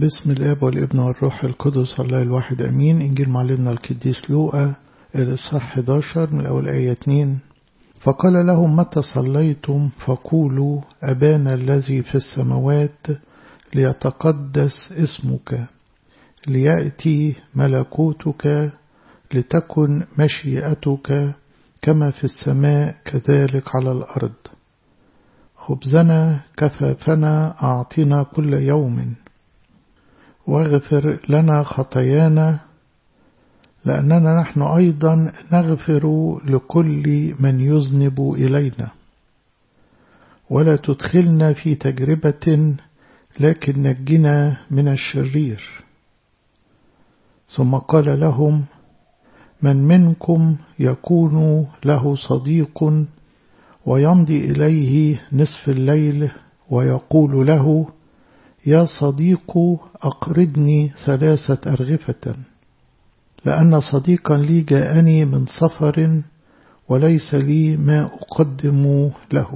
باسم الاب والابن والروح القدس الله الواحد امين انجيل معلمنا القديس لوقا الاصحاح 11 من اول ايه 2 فقال لهم متى صليتم فقولوا ابانا الذي في السماوات ليتقدس اسمك لياتي ملكوتك لتكن مشيئتك كما في السماء كذلك على الارض خبزنا كفافنا أعطنا كل يوم واغفر لنا خطايانا لأننا نحن أيضا نغفر لكل من يذنب إلينا ولا تدخلنا في تجربة لكن نجنا من الشرير ثم قال لهم من منكم يكون له صديق ويمضي إليه نصف الليل ويقول له يا صديق أقرضني ثلاثة أرغفة لأن صديقا لي جاءني من سفر وليس لي ما أقدم له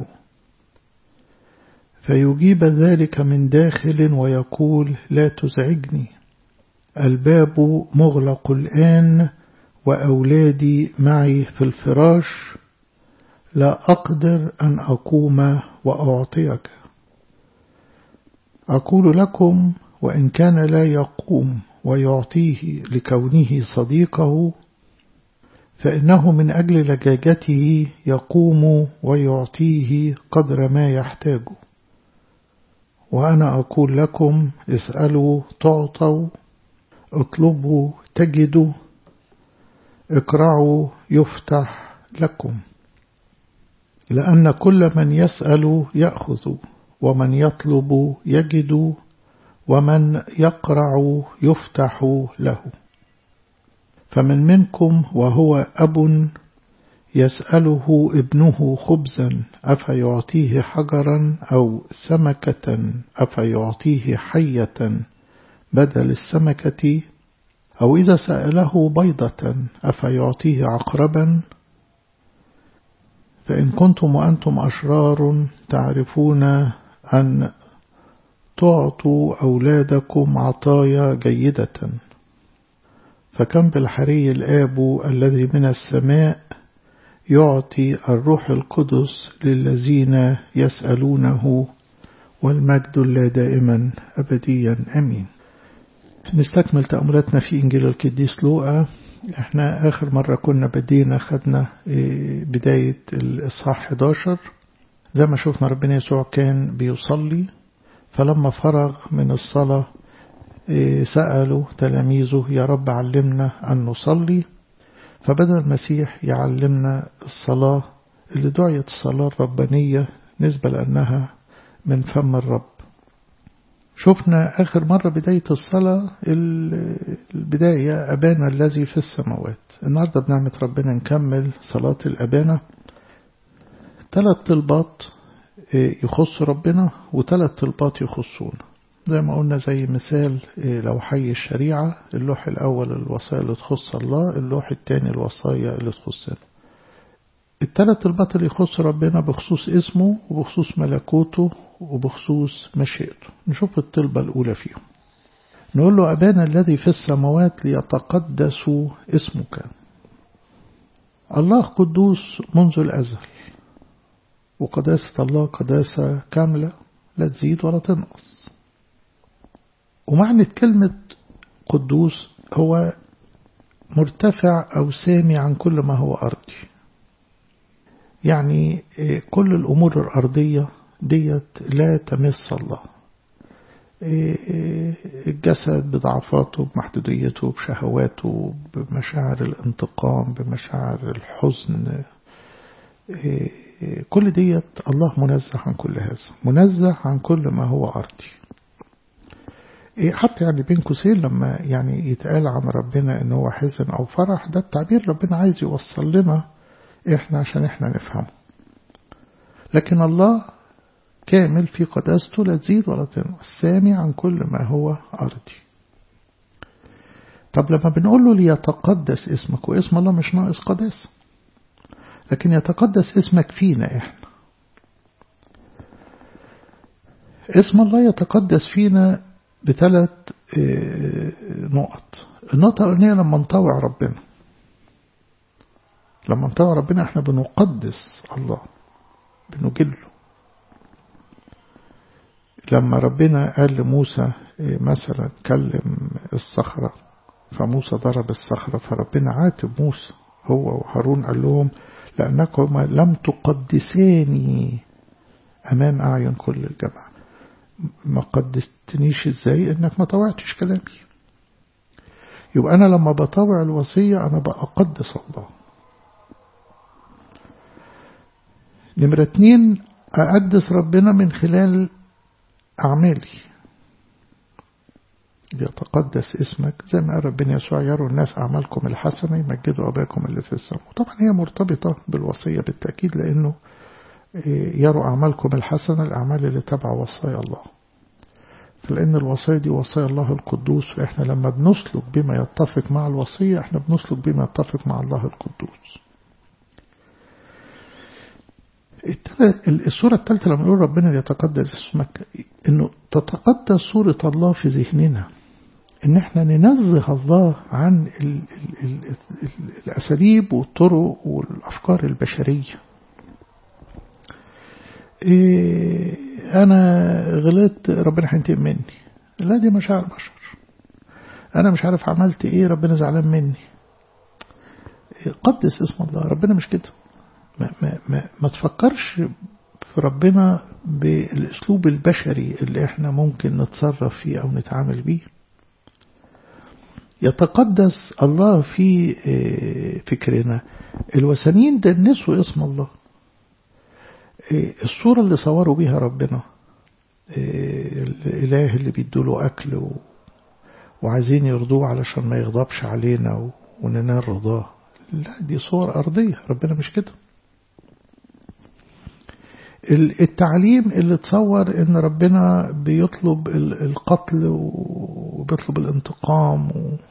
فيجيب ذلك من داخل ويقول لا تزعجني الباب مغلق الآن وأولادي معي في الفراش لا أقدر أن أقوم وأعطيك أقول لكم وإن كان لا يقوم ويعطيه لكونه صديقه فإنه من أجل لجاجته يقوم ويعطيه قدر ما يحتاج وأنا أقول لكم اسألوا تعطوا اطلبوا تجدوا اقرعوا يفتح لكم لأن كل من يسأل يأخذ ومن يطلب يجد ومن يقرع يفتح له فمن منكم وهو أب يسأله ابنه خبزا أفيعطيه حجرا أو سمكة أفيعطيه حية بدل السمكة أو إذا سأله بيضة أفيعطيه عقربا فإن كنتم وأنتم أشرار تعرفون أن تعطوا أولادكم عطايا جيدة فكم بالحري الآب الذي من السماء يعطي الروح القدس للذين يسألونه والمجد لا دائما أبديا أمين نستكمل تأملاتنا في إنجيل القديس لوقا احنا آخر مرة كنا بدينا خدنا بداية الإصحاح 11 زي ما شفنا ربنا يسوع كان بيصلي فلما فرغ من الصلاة سألوا تلاميذه يا رب علمنا أن نصلي فبدأ المسيح يعلمنا الصلاة اللي دعيت الصلاة الربانية نسبة لأنها من فم الرب شفنا آخر مرة بداية الصلاة البداية أبانا الذي في السماوات النهاردة بنعمة ربنا نكمل صلاة الأبانة ثلاث طلبات يخص ربنا وثلاث طلبات يخصونا زي ما قلنا زي مثال لو حي الشريعة اللوح الأول الوصايا اللي تخص الله اللوح الثاني الوصايا اللي تخصنا الثلاث طلبات اللي يخص ربنا بخصوص اسمه وبخصوص ملكوته وبخصوص مشيئته نشوف الطلبة الأولى فيهم نقول له أبانا الذي في السماوات ليتقدس اسمك الله قدوس منذ الأزل وقداسة الله قداسة كاملة لا تزيد ولا تنقص ومعنى كلمة قدوس هو مرتفع أو سامي عن كل ما هو أرضي يعني كل الأمور الأرضية ديت لا تمس الله الجسد بضعفاته بمحدوديته بشهواته بمشاعر الانتقام بمشاعر الحزن كل ديت الله منزه عن كل هذا منزه عن كل ما هو أرضي حتى يعني بين قوسين لما يعني يتقال عن ربنا ان هو حزن او فرح ده التعبير ربنا عايز يوصل لنا احنا عشان احنا نفهمه لكن الله كامل في قداسته لا تزيد ولا تنقص سامي عن كل ما هو أرضي طب لما بنقول له ليتقدس اسمك واسم الله مش ناقص قداسة لكن يتقدس اسمك فينا احنا اسم الله يتقدس فينا بثلاث نقط النقطة الأولانية لما نطوع ربنا لما نطوع ربنا احنا بنقدس الله بنجله لما ربنا قال لموسى مثلا كلم الصخرة فموسى ضرب الصخرة فربنا عاتب موسى هو وهارون قال لهم لأنكم لم تقدساني أمام أعين كل الجماعة ما قدستنيش ازاي انك ما طوعتش كلامي يبقى انا لما بطوع الوصية انا بقدس الله نمرة اتنين أقدس ربنا من خلال أعمالي ليتقدس اسمك زي ما قال ربنا يسوع يروا الناس أعمالكم الحسنة يمجدوا أباكم اللي في السماء طبعا هي مرتبطة بالوصية بالتأكيد لأنه يروا أعمالكم الحسنة الأعمال اللي تبع وصايا الله فلأن الوصايا دي وصايا الله القدوس فإحنا لما بنسلك بما يتفق مع الوصية إحنا بنسلك بما يتفق مع الله القدوس الصورة الثالثة لما نقول ربنا يتقدس اسمك إنه تتقدس صورة الله في ذهننا إن إحنا ننزه الله عن ال ال ال ال الأساليب والطرق والأفكار البشرية إيه أنا غلطت ربنا هينتقم مني لا دي مشاعر بشر أنا مش عارف عملت إيه ربنا زعلان مني قدس اسم الله ربنا مش كده ما, ما, ما, ما تفكرش في ربنا بالاسلوب البشري اللي احنا ممكن نتصرف فيه او نتعامل بيه يتقدس الله في فكرنا الوثنيين دنسوا اسم الله الصورة اللي صوروا بيها ربنا الإله اللي بيدوله أكل وعايزين يرضوه علشان ما يغضبش علينا وننال رضاه لا دي صور أرضية ربنا مش كده التعليم اللي تصور ان ربنا بيطلب القتل وبيطلب الانتقام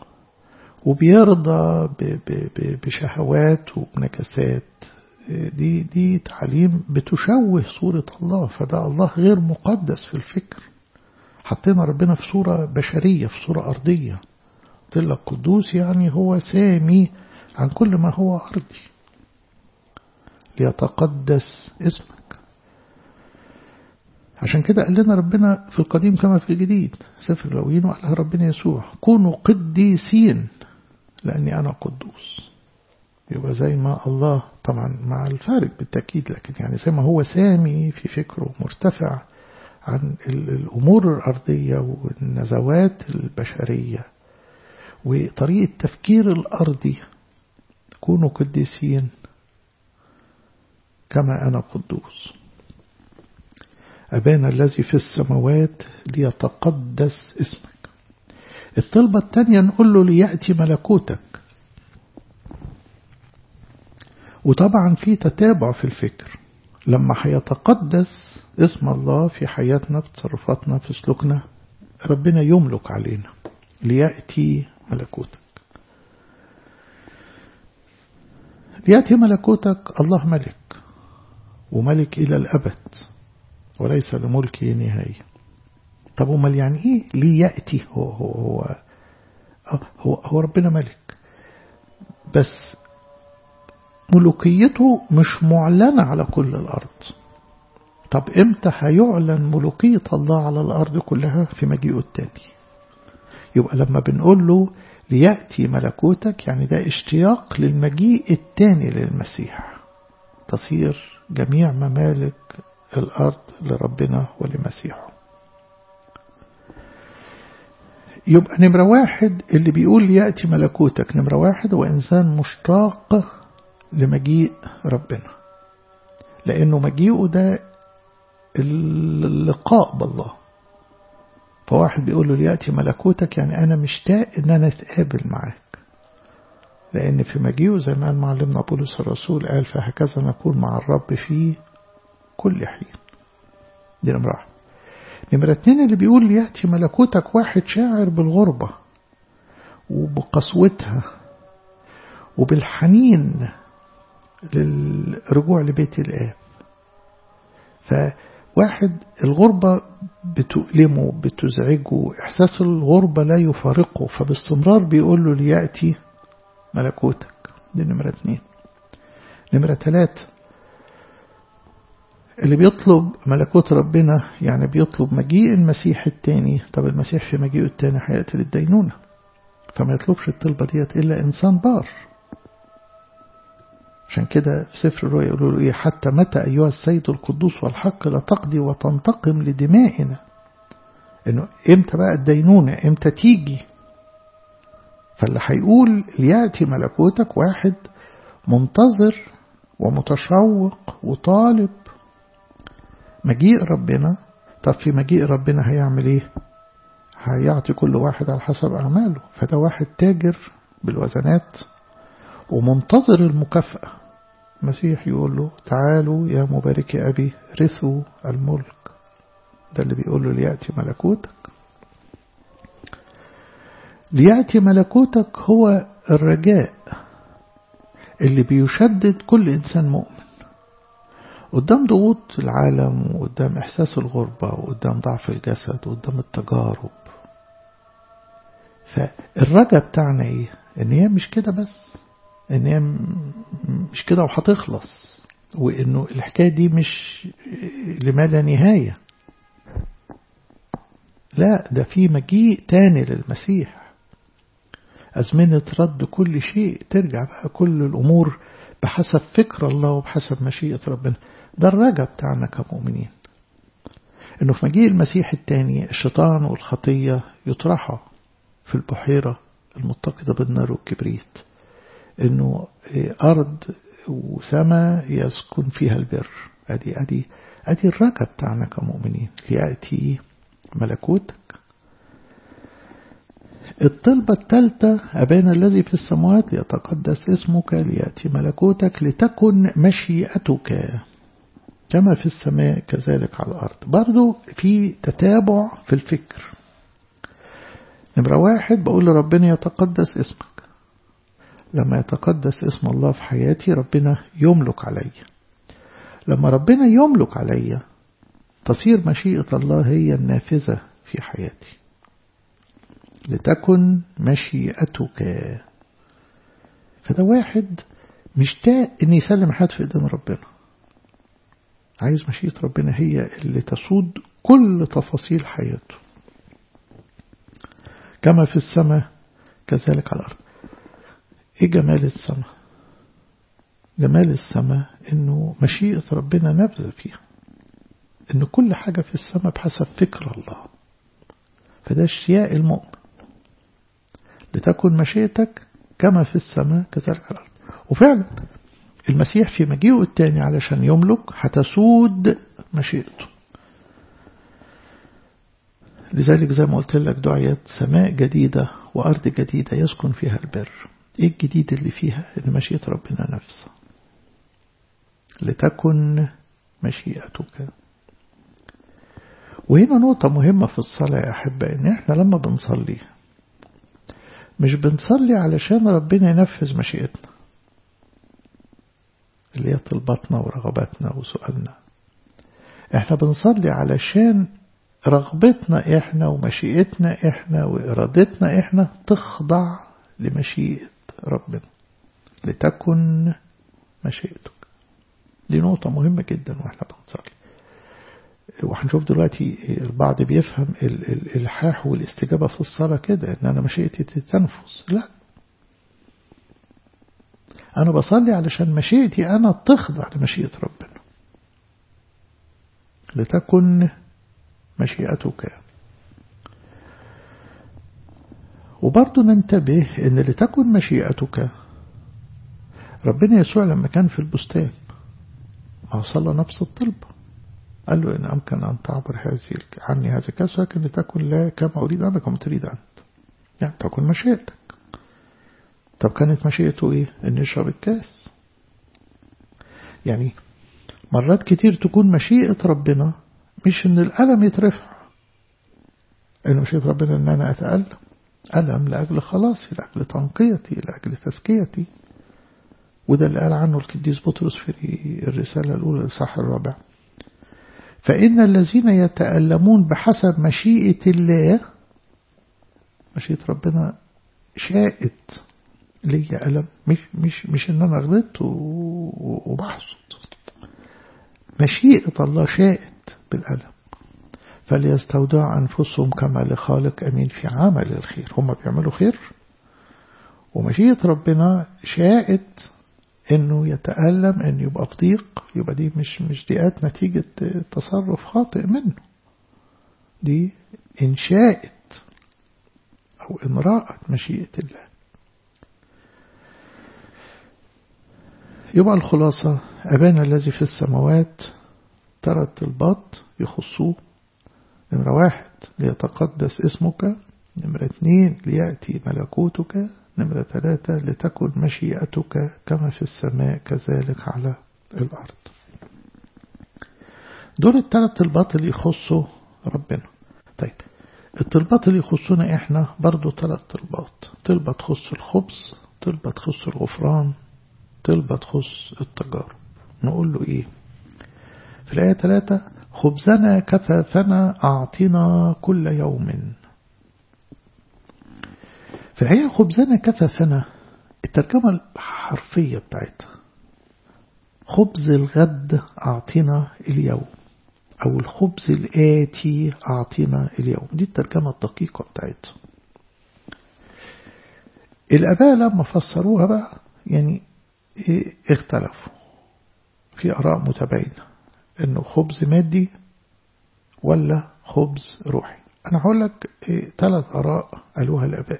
وبيرضى بشهوات وبنكسات دي دي تعليم بتشوه صورة الله فده الله غير مقدس في الفكر حطينا ربنا في صورة بشرية في صورة أرضية قلت لك قدوس يعني هو سامي عن كل ما هو أرضي ليتقدس اسمك عشان كده قال لنا ربنا في القديم كما في الجديد سفر اللاويين وقالها ربنا يسوع كونوا قديسين لأني أنا قدوس يبقى زي ما الله طبعا مع الفارق بالتأكيد لكن يعني زي ما هو سامي في فكره مرتفع عن الأمور الأرضية والنزوات البشرية وطريقة تفكير الأرضي كونوا قديسين كما أنا قدوس أبانا الذي في السماوات ليتقدس اسمك الطلبة الثانية نقول له ليأتي ملكوتك وطبعا في تتابع في الفكر لما هيتقدس اسم الله في حياتنا في تصرفاتنا في سلوكنا ربنا يملك علينا ليأتي ملكوتك ليأتي ملكوتك الله ملك وملك إلى الأبد وليس لملكه نهاية طب امال يعني ايه ليأتي هو هو هو هو, هو ربنا ملك بس ملوكيته مش معلنة على كل الأرض طب امتى هيعلن ملوكية الله على الأرض كلها في مجيئه التاني يبقى لما بنقول له ليأتي ملكوتك يعني ده اشتياق للمجيء التاني للمسيح تصير جميع ممالك الأرض لربنا ولمسيحه يبقى نمرة واحد اللي بيقول يأتي ملكوتك نمرة واحد هو إنسان مشتاق لمجيء ربنا لأنه مجيئه ده اللقاء بالله فواحد بيقول له ليأتي ملكوتك يعني أنا مشتاق إن أنا أتقابل معاك لأن في مجيئه زي ما قال معلمنا بولس الرسول قال فهكذا نكون مع الرب في كل حين دي نمرة واحد نمرة اتنين اللي بيقول يأتي ملكوتك واحد شاعر بالغربة وبقسوتها وبالحنين للرجوع لبيت الآب فواحد الغربة بتؤلمه بتزعجه إحساس الغربة لا يفارقه فباستمرار بيقول له ليأتي ملكوتك دي نمرة اتنين نمرة تلاتة اللي بيطلب ملكوت ربنا يعني بيطلب مجيء المسيح التاني طب المسيح في مجيئه التاني هيأتي للدينونة فما يطلبش الطلبة ديت إلا إنسان بار عشان كده في سفر الرؤيا يقولوا له إيه حتى متى أيها السيد القدوس والحق لا تقضي وتنتقم لدمائنا إنه إمتى بقى الدينونة إمتى تيجي فاللي هيقول ليأتي ملكوتك واحد منتظر ومتشوق وطالب مجيء ربنا طب في مجيء ربنا هيعمل ايه هيعطي كل واحد على حسب أعماله فده واحد تاجر بالوزنات ومنتظر المكافأة المسيح يقول له تعالوا يا مبارك أبي رثوا الملك ده اللي بيقول له ليأتي ملكوتك ليأتي ملكوتك هو الرجاء اللي بيشدد كل إنسان مؤمن قدام ضغوط العالم وقدام إحساس الغربة وقدام ضعف الجسد وقدام التجارب فالرجاء بتاعنا إيه؟ إن هي مش كده بس إن هي مش كده وهتخلص وإنه الحكاية دي مش لما لا نهاية لا ده في مجيء تاني للمسيح أزمنة رد كل شيء ترجع بقى كل الأمور بحسب فكر الله وبحسب مشيئة ربنا ده الرجاء بتاعنا كمؤمنين انه في مجيء المسيح الثاني الشيطان والخطية يطرحوا في البحيرة المتقدة بالنار والكبريت انه ارض وسماء يسكن فيها البر ادي ادي ادي الرجاء بتاعنا كمؤمنين ليأتي ملكوتك الطلبة الثالثة أبانا الذي في السماوات ليتقدس اسمك ليأتي ملكوتك لتكن مشيئتك كما في السماء كذلك على الأرض برضو في تتابع في الفكر نمرة واحد بقول لربنا يتقدس اسمك لما يتقدس اسم الله في حياتي ربنا يملك علي لما ربنا يملك علي تصير مشيئة الله هي النافذة في حياتي لتكن مشيئتك فده واحد مشتاق ان يسلم حياته في ايدين ربنا عايز مشيئة ربنا هي اللي تسود كل تفاصيل حياته كما في السماء كذلك على الأرض ايه جمال السماء جمال السماء انه مشيئة ربنا نافذة فيها ان كل حاجة في السماء بحسب فكر الله فده اشتياق المؤمن لتكن مشيئتك كما في السماء كذلك على الأرض وفعلا المسيح في مجيئه الثاني علشان يملك هتسود مشيئته لذلك زي ما قلت لك دعيت سماء جديدة وأرض جديدة يسكن فيها البر إيه الجديد اللي فيها إن مشيئة ربنا نفسها لتكن مشيئتك وهنا نقطة مهمة في الصلاة يا أحبة إن إحنا لما بنصلي مش بنصلي علشان ربنا ينفذ مشيئتنا اللي هي طلباتنا ورغباتنا وسؤالنا احنا بنصلي علشان رغبتنا احنا ومشيئتنا احنا وارادتنا احنا تخضع لمشيئة ربنا لتكن مشيئتك دي نقطة مهمة جدا واحنا بنصلي وهنشوف دلوقتي البعض بيفهم الإلحاح والاستجابة في الصلاة كده إن أنا مشيئتي تتنفذ لا أنا بصلي علشان مشيئتي أنا تخضع لمشيئة ربنا لتكن مشيئتك وبرضه ننتبه إن لتكن مشيئتك ربنا يسوع لما كان في البستان ما صلى نفس الطلبة قال له إن أمكن أن تعبر هذه عني هذا الكاس ولكن لتكن لا كما أريد أنا كما تريد أنت يعني تكن مشيئتك طب كانت مشيئته إيه؟ إن يشرب الكاس يعني مرات كتير تكون مشيئة ربنا مش إن الألم يترفع إن مشيئة ربنا إن أنا أتألم ألم لأجل خلاصي لأجل تنقيتي لأجل تزكيتي وده اللي قال عنه القديس بطرس في الرسالة الأولى الإصحاح الرابع فإن الذين يتألمون بحسب مشيئة الله مشيئة ربنا شاءت ليا ألم مش مش مش إن أنا غلطت وبحصد مشيئة الله شاءت بالألم فليستودع أنفسهم كما لخالق أمين في عمل الخير هم بيعملوا خير ومشيئة ربنا شاءت انه يتألم ان يبقى في ضيق يبقى دي مش مش ضيقات نتيجة تصرف خاطئ منه دي إن شاءت أو إن رأت مشيئة الله يبقى الخلاصة أبانا الذي في السماوات ترى الطلبات يخصوه نمرة واحد ليتقدس اسمك نمرة اثنين ليأتي ملكوتك نمرة ثلاثة لتكن مشيئتك كما في السماء كذلك على الأرض دول الثلاث طلبات اللي يخصوا ربنا طيب الطلبات اللي يخصونا احنا برضو ثلاث طلبات طلبة تخص الخبز طلبة تخص الغفران طلبة تخص التجارب نقول له ايه في الآية ثلاثة خبزنا كفافنا أعطنا كل يوم في الحقيقة خبزنا كفافنا الترجمة الحرفية بتاعتها خبز الغد أعطنا اليوم أو الخبز الآتي أعطنا اليوم دي الترجمة الدقيقة بتاعتها الآباء لما فسروها بقى يعني اختلفوا في آراء متباينة إنه خبز مادي ولا خبز روحي أنا هقول لك ثلاث آراء قالوها الآباء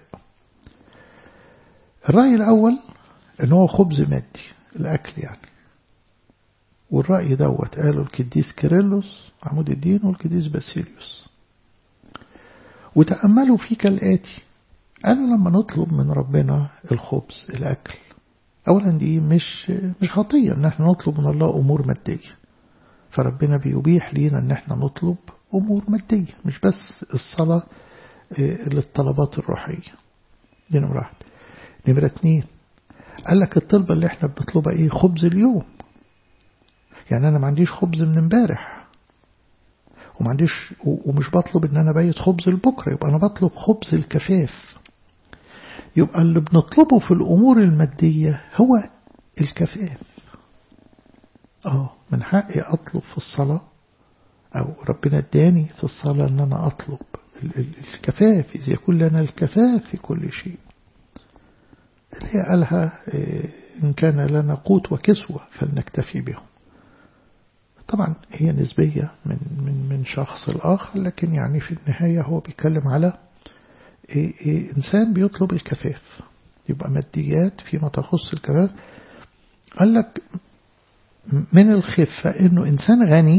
الرأي الأول إن هو خبز مادي الأكل يعني والرأي دوت قالوا الكديس كيرلس عمود الدين والكديس باسيليوس وتأملوا فيه كالآتي قالوا لما نطلب من ربنا الخبز الأكل أولا دي مش مش خطية إن احنا نطلب من الله أمور مادية فربنا بيبيح لينا إن احنا نطلب أمور مادية مش بس الصلاة للطلبات الروحية دي نمرة واحد نمرة اتنين قال لك الطلبة اللي احنا بنطلبها ايه خبز اليوم يعني انا ما عنديش خبز من امبارح وما عنديش ومش بطلب ان انا بيت خبز البكرة يبقى انا بطلب خبز الكفاف يبقى اللي بنطلبه في الامور المادية هو الكفاف اه من حقي اطلب في الصلاة او ربنا اداني في الصلاة ان انا اطلب الكفاف اذا يكون لنا الكفاف في كل شيء اللي هي قالها إن كان لنا قوت وكسوة فلنكتفي بهم طبعا هي نسبية من, من, من شخص الآخر لكن يعني في النهاية هو بيتكلم على إيه إيه إنسان بيطلب الكفاف يبقى ماديات فيما تخص الكفاف قال لك من الخفة إنه إنسان غني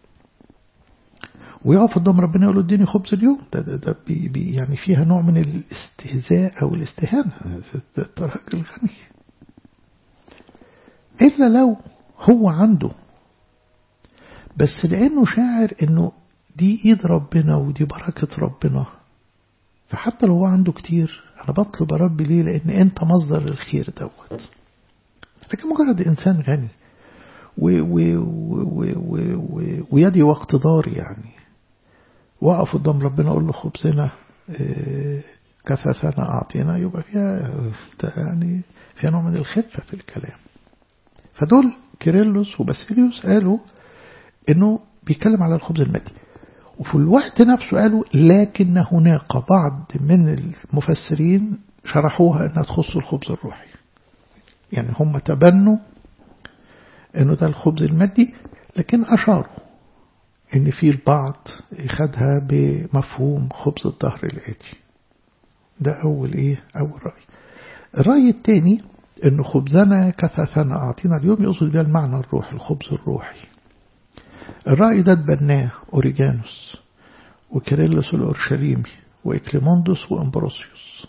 ويقف قدام ربنا يقول له اديني خبز اليوم ده, ده, ده بي بي يعني فيها نوع من الاستهزاء أو الاستهانة ده راجل غني إلا لو هو عنده بس لأنه شاعر إنه دي إيد ربنا ودي بركة ربنا فحتى لو هو عنده كتير أنا بطلب يا رب ليه لأن أنت مصدر الخير دوت لكن مجرد إنسان غني و و و و و ويدي واقتدار يعني وقف قدام ربنا أقول له خبزنا كفافنا أعطينا يبقى فيها يعني فيها نوع من الخفة في الكلام فدول كيرلس وباسيليوس قالوا انه بيتكلم على الخبز المادي وفي الوقت نفسه قالوا لكن هناك بعض من المفسرين شرحوها انها تخص الخبز الروحي يعني هم تبنوا انه ده الخبز المادي لكن اشاروا ان في البعض خدها بمفهوم خبز الظهر الاتي ده اول ايه اول راي الراي الثاني انه خبزنا كفافنا اعطينا اليوم يقصد بها المعنى الروحي الخبز الروحي الرأي ده اتبناه أوريجانوس وكيرلس الأورشليمي وإكليموندوس وإمبروسيوس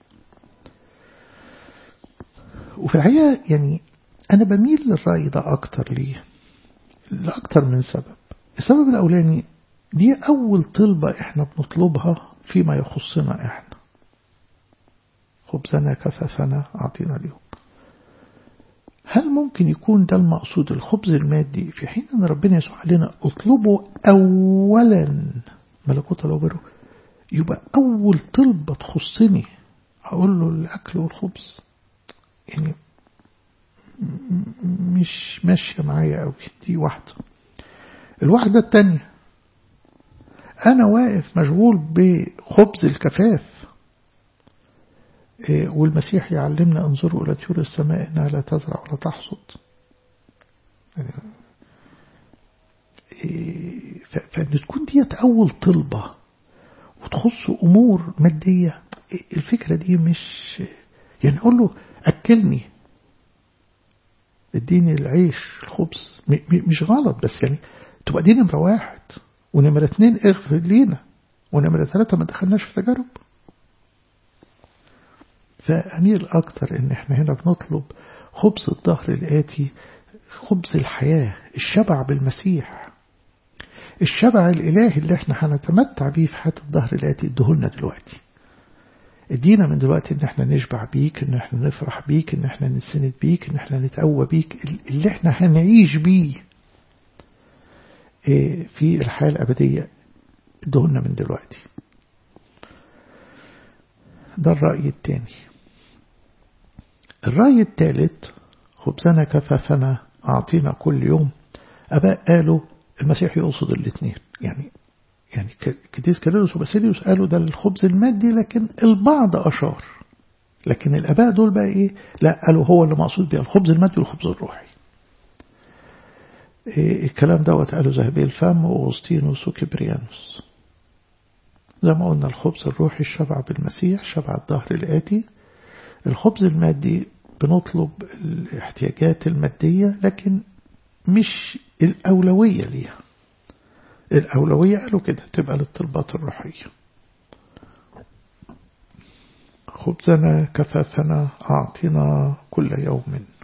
وفي الحقيقة يعني أنا بميل للرأي ده أكتر ليه لأكتر من سبب السبب الأولاني دي أول طلبة إحنا بنطلبها فيما يخصنا إحنا خبزنا كفافنا أعطينا اليوم هل ممكن يكون ده المقصود الخبز المادي في حين أن ربنا يسوع علينا اطلبوا أولا ملكوت الله وبره يبقى أول طلبة تخصني أقول له الأكل والخبز يعني مش ماشية معايا قوي دي واحدة الواحدة التانية أنا واقف مشغول بخبز الكفاف والمسيح يعلمنا انظروا إلى طيور السماء إنها لا تزرع ولا تحصد فإن تكون ديت أول طلبة وتخص أمور مادية الفكرة دي مش يعني أقول له أكلني اديني العيش الخبز مش غلط بس يعني تبقى دي نمرة واحد ونمرة اتنين اغفر لينا ونمرة ثلاثة ما دخلناش في تجارب فأميل أكتر إن إحنا هنا بنطلب خبز الظهر الآتي خبز الحياة الشبع بالمسيح الشبع الإلهي اللي إحنا هنتمتع بيه في حياة الظهر الآتي ادهولنا دلوقتي ادينا من دلوقتي ان احنا نشبع بيك ان احنا نفرح بيك ان احنا نسند بيك ان احنا نتقوى بيك اللي احنا هنعيش بيه في الحياة الأبدية ادهولنا من دلوقتي ده الرأي الثاني الرأي الثالث خبزنا كفافنا أعطينا كل يوم أباء قالوا المسيح يقصد الاثنين يعني يعني كديس كاريروس وباسيليوس قالوا ده الخبز المادي لكن البعض أشار لكن الآباء دول بقى إيه لا قالوا هو اللي مقصود بيه الخبز المادي والخبز الروحي إيه الكلام دوت قالوا ذهبي الفم وأغسطينوس وكبريانوس زي ما قلنا الخبز الروحي الشبع بالمسيح شبع الظهر الآتي الخبز المادي بنطلب الاحتياجات المادية لكن مش الأولوية ليها الأولوية قالوا كده تبقى للطلبات الروحية خبزنا كفافنا أعطنا كل يوم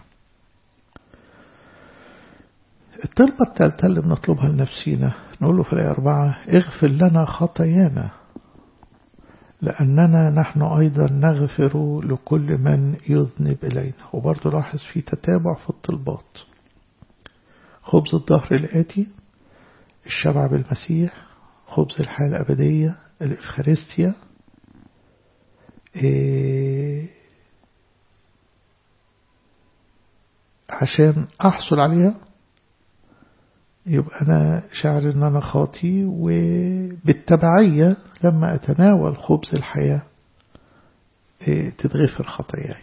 الطلبة الثالثة اللي بنطلبها لنفسينا نقول له في الآية أربعة اغفر لنا خطايانا لأننا نحن أيضا نغفر لكل من يذنب إلينا وبرضه لاحظ في تتابع في الطلبات خبز الظهر الآتي الشبع بالمسيح خبز الحياة الأبدية الإفخارستيا إيه عشان أحصل عليها يبقى أنا شاعر أن أنا خاطي وبالتبعية لما أتناول خبز الحياة إيه تتغفر خطاياي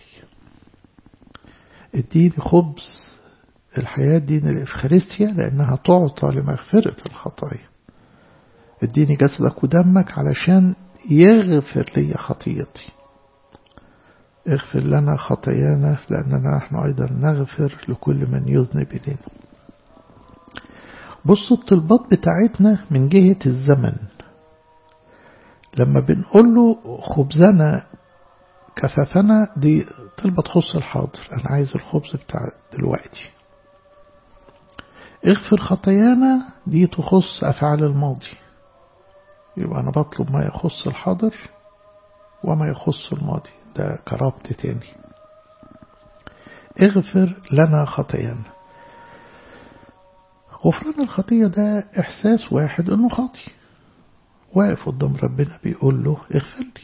اديني خبز الحياة دين الإفخارستيا لأنها تعطى لمغفرة الخطايا اديني جسدك ودمك علشان يغفر لي خطيتي اغفر لنا خطايانا لأننا نحن أيضا نغفر لكل من يذنب إلينا بصوا الطلبات بتاعتنا من جهة الزمن لما بنقول له خبزنا كفافنا دي طلبة تخص الحاضر أنا عايز الخبز بتاع دلوقتي اغفر خطايانا دي تخص أفعال الماضي يبقى أنا بطلب ما يخص الحاضر وما يخص الماضي ده كرابط تاني اغفر لنا خطايانا غفران الخطية ده إحساس واحد إنه خاطي واقف قدام ربنا بيقول له اغفر لي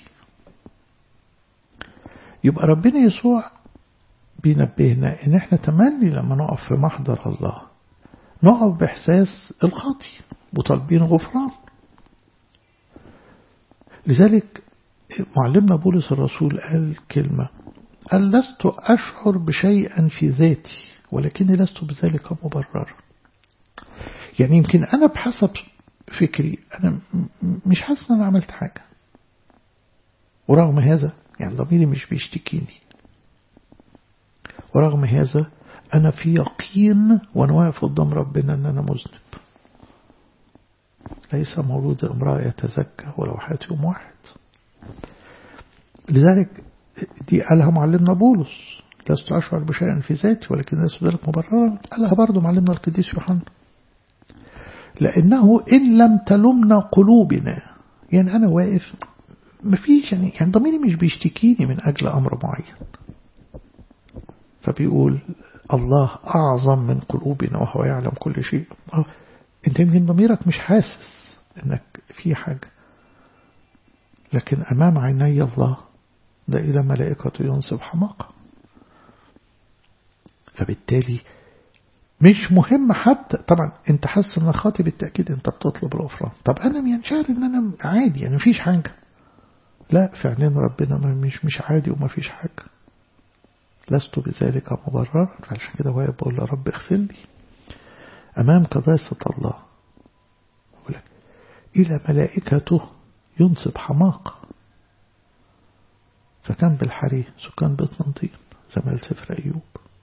يبقى ربنا يسوع بينبهنا إن إحنا تملي لما نقف في محضر الله نقف بإحساس الخاطي وطالبين غفران لذلك معلمنا بولس الرسول قال كلمة قال لست أشعر بشيئا في ذاتي ولكني لست بذلك مبررا يعني يمكن أنا بحسب فكري أنا مش حاسس أن أنا عملت حاجة ورغم هذا يعني ضميري مش بيشتكيني ورغم هذا أنا في يقين وأنا واقف قدام ربنا أن أنا مذنب ليس مولود امرأة يتزكى ولو حياة يوم واحد لذلك دي قالها معلمنا بولس لست أشعر بشيء في ذاتي ولكن لست ذلك مبررا قالها برضو معلمنا القديس يوحنا لأنه إن لم تلمنا قلوبنا يعني أنا واقف مفيش يعني, يعني ضميري مش بيشتكيني من أجل أمر معين فبيقول الله أعظم من قلوبنا وهو يعلم كل شيء أه أنت يمكن ضميرك مش حاسس أنك في حاجة لكن أمام عيني الله ده إلى ملائكته ينصب حماقة فبالتالي مش مهم حتى طبعا انت حاسس ان خاطي بالتأكيد انت بتطلب الغفران طب انا ينشعر ان انا عادي يعني مفيش حاجة لا فعليا ربنا مش مش عادي ومفيش حاجة لست بذلك مبررا فعشان كده واقف بقول يا رب اغفر لي امام قداسة الله يقول لك الى ملائكته ينصب حماقة فكان بالحري سكان بيت منطين زمال سفر أيوب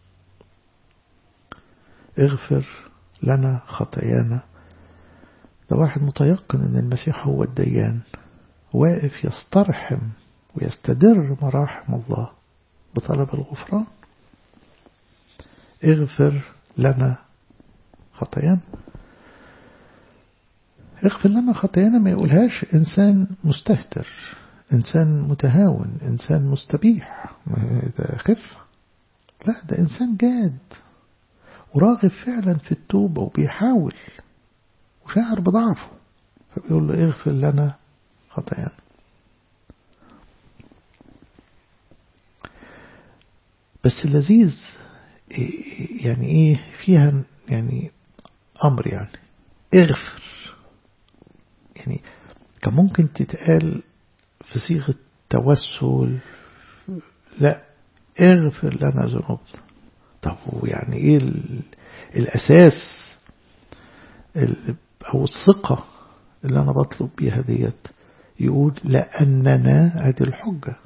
اغفر لنا خطايانا ده واحد متيقن ان المسيح هو الديان واقف يسترحم ويستدر مراحم الله بطلب الغفران اغفر لنا خطايانا اغفر لنا خطايانا ما يقولهاش إنسان مستهتر إنسان متهاون إنسان مستبيح ده خف لا ده إنسان جاد وراغب فعلا في التوبة وبيحاول وشاعر بضعفه فبيقول له اغفر لنا خطايانا بس اللذيذ يعني ايه فيها يعني امر يعني اغفر يعني كان ممكن تتقال في صيغة توسل لا اغفر لنا ذنوبنا طب ويعني ايه الاساس او الثقة اللي انا بطلب بيها ديت يقول لأننا ادي الحجة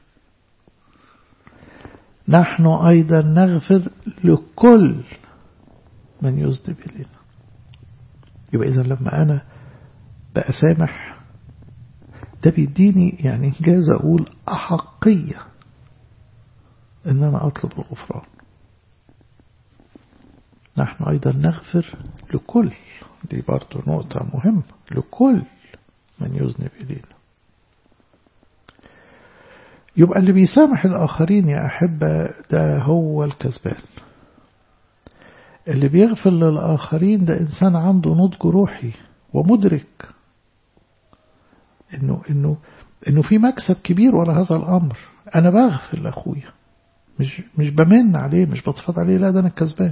نحن أيضا نغفر لكل من يذنب إلينا يبقى إذا لما أنا بأسامح ده بيديني يعني إنجاز أقول أحقية إن أنا أطلب الغفران نحن أيضا نغفر لكل دي برضو نقطة مهمة لكل من يذنب إلينا يبقى اللي بيسامح الآخرين يا أحبة ده هو الكسبان اللي بيغفر للآخرين ده إنسان عنده نضج روحي ومدرك إنه, إنه, إنه في مكسب كبير وراء هذا الأمر أنا بغفر لأخويا مش, مش بمن عليه مش بتفضل عليه لا ده أنا الكسبان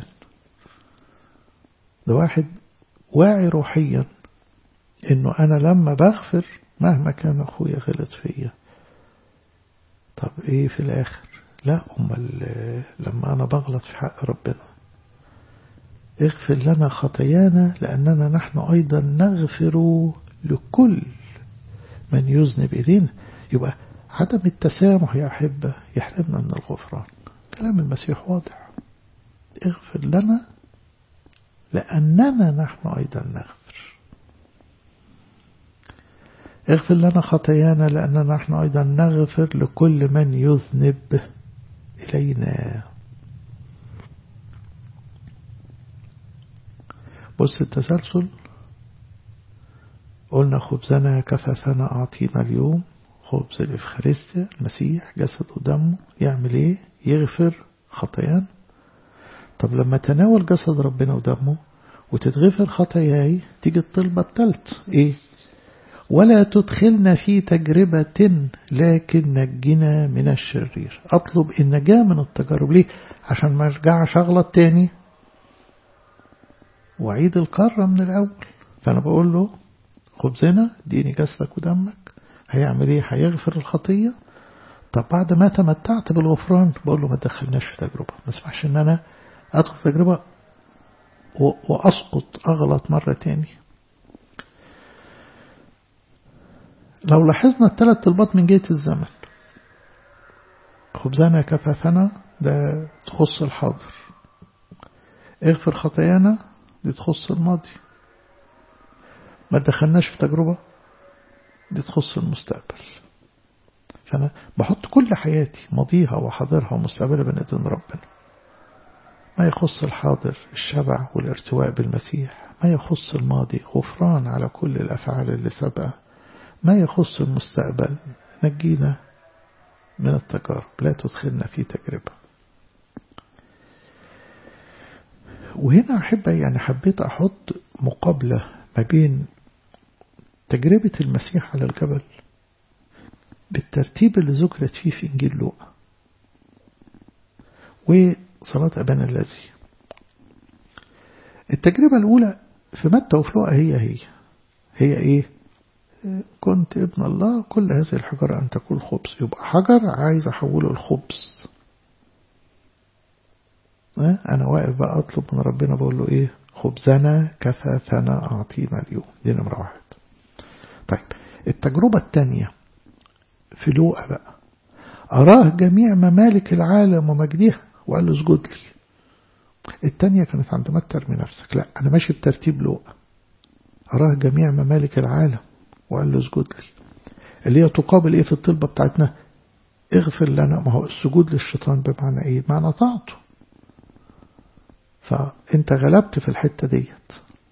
ده واحد واعي روحيا إنه أنا لما بغفر مهما كان أخويا غلط فيا طب ايه في الاخر لا امال لما انا بغلط في حق ربنا اغفر لنا خطايانا لاننا نحن ايضا نغفر لكل من يذنب الينا يبقى عدم التسامح يا احبه يحرمنا من الغفران كلام المسيح واضح اغفر لنا لاننا نحن ايضا نغفر اغفر لنا خطايانا لأننا نحن أيضا نغفر لكل من يذنب إلينا بص التسلسل قلنا خبزنا كففنا أعطينا اليوم خبز الإفخارستيا المسيح جسد ودمه يعمل إيه يغفر خطايانا طب لما تناول جسد ربنا ودمه وتتغفر خطاياي تيجي الطلبة التالت إيه ولا تدخلنا في تجربة لكن نجنا من الشرير أطلب النجاة من التجارب ليه عشان ما ارجعش أغلط تاني وعيد القارة من الأول فأنا بقول له خبزنا ديني جسدك ودمك هيعمل ايه هيغفر الخطية طب بعد ما تمتعت بالغفران بقول له ما تدخلناش في تجربة ما اسمحش ان انا ادخل في تجربة واسقط اغلط مرة تاني لو لاحظنا الثلاث طلبات من جهة الزمن خبزنا كفافنا ده تخص الحاضر اغفر خطايانا دي تخص الماضي ما دخلناش في تجربة دي تخص المستقبل فأنا بحط كل حياتي ماضيها وحاضرها ومستقبلها بين ايدين ربنا ما يخص الحاضر الشبع والارتواء بالمسيح ما يخص الماضي غفران على كل الأفعال اللي سبقه ما يخص المستقبل نجينا من التجارب لا تدخلنا في تجربة وهنا أحب يعني حبيت أحط مقابلة ما بين تجربة المسيح على الجبل بالترتيب اللي ذكرت فيه في إنجيل لوقا وصلاة أبانا الذي التجربة الأولى في متى وفي لوقا هي هي هي إيه كنت ابن الله كل هذه الحجرة أن تكون خبز يبقى حجر عايز أحوله الخبز أنا واقف بقى أطلب من ربنا بقول له إيه خبزنا كفافنا أعطينا اليوم دي نمرة واحد طيب التجربة الثانية في لوقا بقى أراه جميع ممالك العالم ومجدها وقال له اسجد لي الثانية كانت عند متى ارمي نفسك لا أنا ماشي بترتيب لوقا أراه جميع ممالك العالم وقال له اسجد لي اللي هي تقابل ايه في الطلبة بتاعتنا اغفر لنا ما هو السجود للشيطان بمعنى ايه معنى طاعته فانت غلبت في الحتة ديت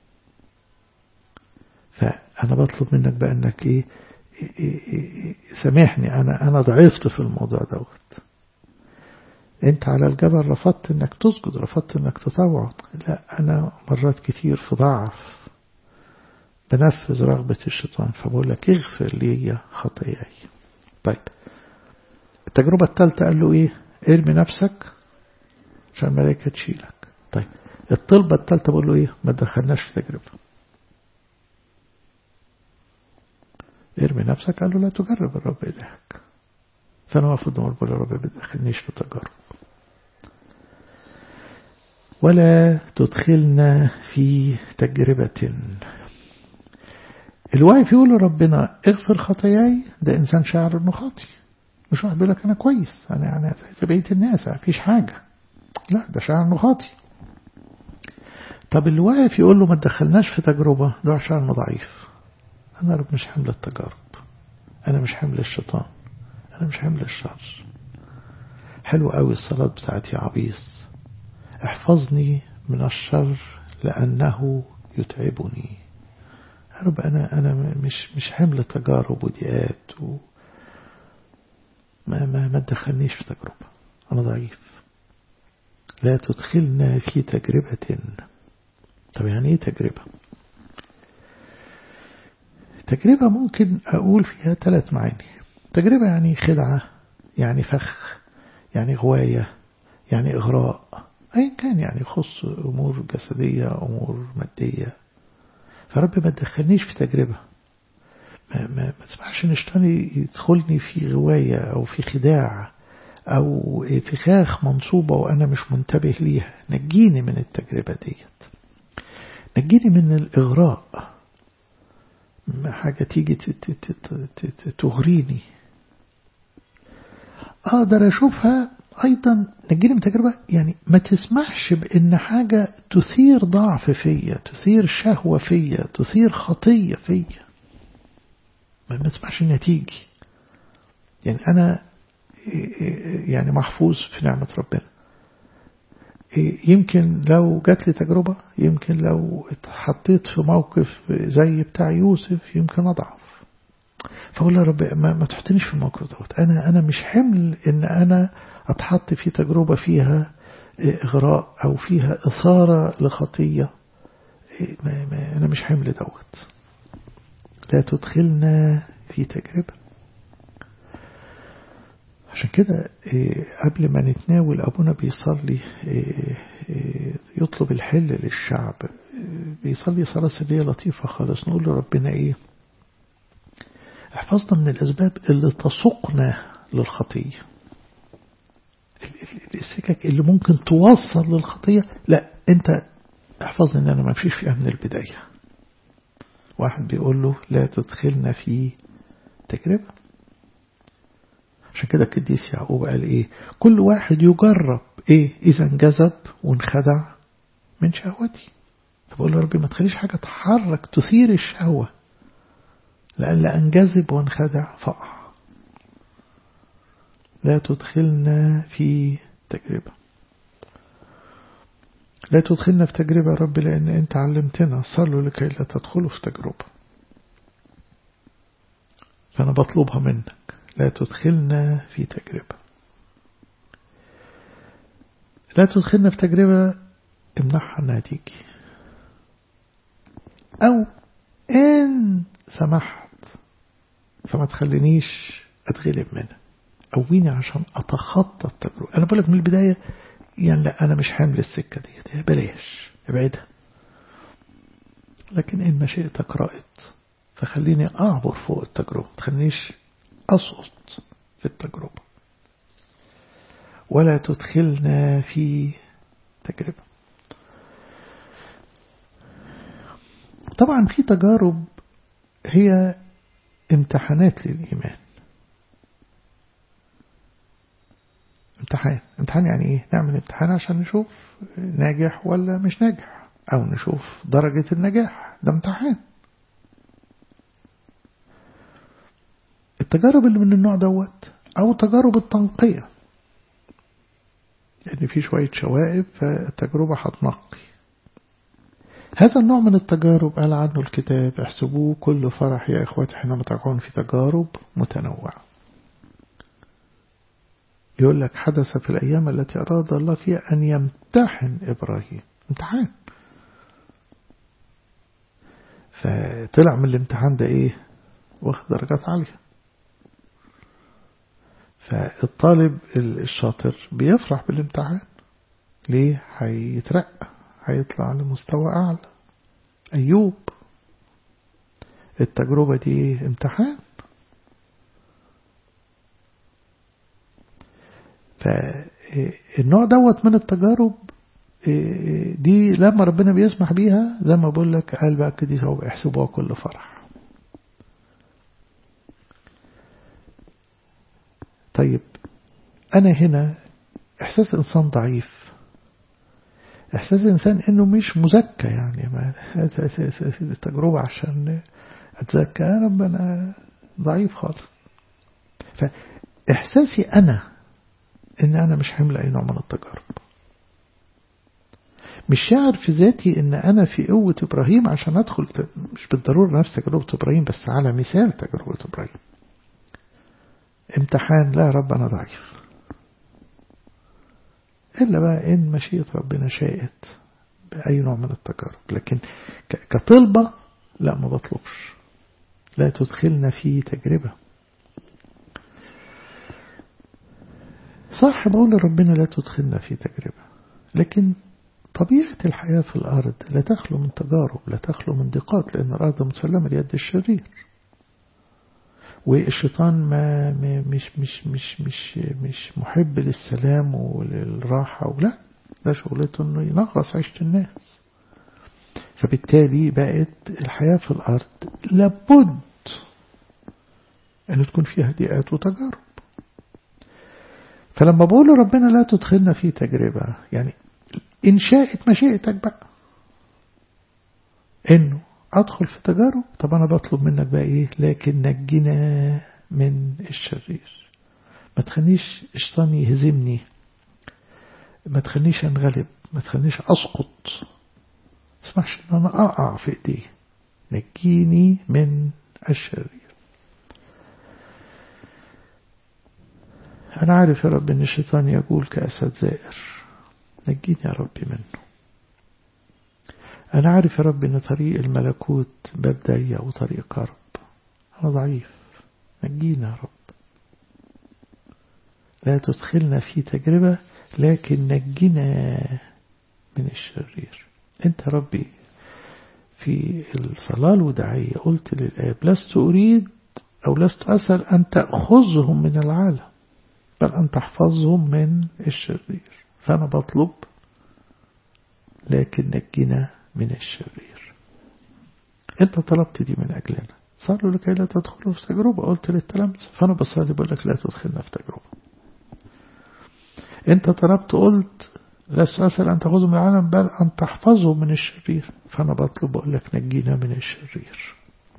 فانا بطلب منك بقى انك ايه, إيه, إيه سامحني انا انا ضعفت في الموضوع دوت انت على الجبل رفضت انك تسجد رفضت انك تطوع لا انا مرات كتير في ضعف بنفذ رغبة الشيطان فبقول لك اغفر لي خطاياي طيب التجربة الثالثة قال له ايه ارمي نفسك عشان الملائكة تشيلك طيب الطلبة الثالثة بقول له ايه ما تدخلناش في تجربة ارمي نفسك قال له لا تجرب الرب إلهك فأنا واقف قدام رب الرب ما تدخلنيش في تجارب ولا تدخلنا في تجربة الواقف يقول لربنا اغفر خطاياي ده إنسان شاعر إنه خاطي مش واحد بيقول لك أنا كويس أنا يعني زي بقية الناس مفيش حاجة لا ده شاعر إنه خاطي طب اللي واقف يقول له ما تدخلناش في تجربة ده شاعر إنه ضعيف أنا رب مش حمل التجارب أنا مش حمل الشيطان أنا مش حمل الشر حلو قوي الصلاة بتاعتي يا عبيس احفظني من الشر لأنه يتعبني يا رب أنا أنا مش مش حمل تجارب وضيقات و ما ما ما تدخلنيش في تجربة أنا ضعيف لا تدخلنا في تجربة طب يعني إيه تجربة؟ تجربة ممكن أقول فيها ثلاث معاني تجربة يعني خدعة يعني فخ يعني غواية يعني إغراء أي كان يعني يخص أمور جسدية أمور مادية فرب ما تدخلنيش في تجربة ما, ما, ما تسمحش ان الشيطان يدخلني في غواية أو في خداع أو في خاخ منصوبة وأنا مش منتبه ليها نجيني من التجربة ديت نجيني من الإغراء حاجة تيجي تغريني أقدر أشوفها أيضا نجيني من تجربة يعني ما تسمحش بأن حاجة تثير ضعف فيا تثير شهوة فيا تثير خطية فيا ما تسمحش أنها تيجي يعني أنا يعني محفوظ في نعمة ربنا يمكن لو جات لي تجربة يمكن لو اتحطيت في موقف زي بتاع يوسف يمكن أضعف فأقول يا رب ما, ما تحطنيش في الموقف دوت أنا أنا مش حمل إن أنا أتحط في تجربة فيها إغراء أو فيها إثارة لخطية ما ما أنا مش حمل دوت لا تدخلنا في تجربة عشان كده قبل ما نتناول أبونا بيصلي يطلب الحل للشعب بيصلي صلاة سرية لطيفة خالص نقول لربنا إيه احفظنا من الأسباب اللي تسوقنا للخطية السكك اللي ممكن توصل للخطية لا انت احفظني ان انا ما امشيش فيها من البداية واحد بيقول له لا تدخلنا في تجربة عشان كده القديس يعقوب قال ايه كل واحد يجرب ايه اذا انجذب وانخدع من شهوتي فبقول له ربي ما تخليش حاجة تحرك تثير الشهوة لألا أنجذب وانخدع فأقع لا تدخلنا في تجربة لا تدخلنا في تجربة يا رب لأن أنت علمتنا صلوا لكي لا تدخلوا في تجربة فأنا بطلبها منك لا تدخلنا في تجربة لا تدخلنا في تجربة امنحها انها تيجي او ان سمحت فما تخلينيش اتغلب منها قويني عشان اتخطى التجربة انا بقولك من البداية يعني لا انا مش حامل السكة دي بلاش ابعدها لكن ان مشيئتك رأت فخليني اعبر فوق التجربة ما تخلينيش اسقط في التجربة ولا تدخلنا في تجربة طبعا في تجارب هي امتحانات للإيمان امتحان امتحان يعني ايه نعمل امتحان عشان نشوف ناجح ولا مش ناجح او نشوف درجة النجاح ده امتحان التجارب اللي من النوع دوت او تجارب التنقية يعني في شوية شوائب فالتجربة هتنقي هذا النوع من التجارب قال عنه الكتاب احسبوه كل فرح يا إخواتي حينما تقعون في تجارب متنوعة يقول لك حدث في الأيام التي أراد الله فيها أن يمتحن إبراهيم امتحان فطلع من الامتحان ده إيه واخد درجات عالية فالطالب الشاطر بيفرح بالامتحان ليه هيترقى هيطلع لمستوى أعلى أيوب التجربة دي امتحان فالنوع دوت من التجارب دي لما ربنا بيسمح بيها زي ما بقول لك قال بقى كده سوف احسبوها كل فرح طيب أنا هنا إحساس إنسان ضعيف إحساس إنسان إنه مش مزكى يعني ما التجربة عشان أتزكى ربنا ضعيف خالص فإحساسي أنا إن أنا مش حمل أي نوع من التجارب مش شاعر في ذاتي إن أنا في قوة إبراهيم عشان أدخل مش بالضرورة نفس تجربة إبراهيم بس على مثال تجربة إبراهيم امتحان لا يا رب أنا ضعيف إلا بقى إن مشيئة ربنا شاءت بأي نوع من التجارب لكن كطلبة لا ما بطلبش لا تدخلنا في تجربة صح بقول لربنا لا تدخلنا في تجربة لكن طبيعة الحياة في الأرض لا تخلو من تجارب لا تخلو من ضيقات لأن الأرض مسلمة ليد الشرير والشيطان ما مش مش مش مش مش محب للسلام وللراحة ولا ده شغلته انه ينغص عيشة الناس فبالتالي بقت الحياة في الأرض لابد أن تكون فيها ضيقات وتجارب فلما بقول ربنا لا تدخلنا في تجربة يعني إن شاءت مشيئتك بقى إنه أدخل في تجارب طب أنا بطلب منك بقى إيه لكن نجنا من الشرير ما تخليش الشيطان يهزمني ما تخلينيش انغلب ما تخلينيش أسقط اسمعش ان انا اقع في ايديه نجيني من الشرير انا عارف يا رب ان الشيطان يقول كأسد زائر نجيني يا رب منه انا عارف يا رب ان طريق الملكوت باب ضيق وطريق كرب انا ضعيف نجينا يا رب لا تدخلنا في تجربة لكن نجنا من الشرير انت ربي في الصلاة الوداعية قلت للآب لست أريد أو لست أسأل أن تأخذهم من العالم بل أن تحفظهم من الشرير فأنا بطلب لكن نجنا من الشرير انت طلبت دي من أجلنا صلوا لكي لا تدخلوا في تجربة قلت للتلامذة فأنا بصلي بقول لك لا تدخلنا في تجربة انت طلبت قلت لست أسأل أن تأخذوا من العالم بل أن تحفظوا من الشرير فأنا بطلب أقول لك نجينا من الشرير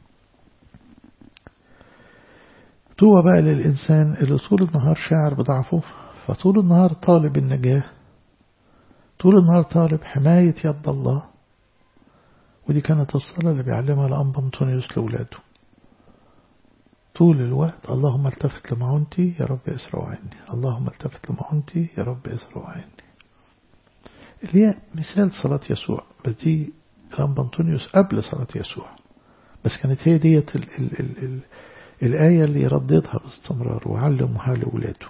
طوى بقى للإنسان اللي طول النهار شاعر بضعفه فطول النهار طالب النجاة طول النهار طالب حماية يد الله ودي كانت الصلاة اللي بيعلمها الأنبا أنطونيوس لأولاده طول الوقت اللهم التفت لمعونتي يا رب اسرع عني اللهم التفت لمعونتي يا رب اسرع عني اللي هي مثال صلاة يسوع بس دي الأنبا أنطونيوس قبل صلاة يسوع بس كانت هي ديت ال ال ال ال الآية اللي يرددها باستمرار وعلمها لولاده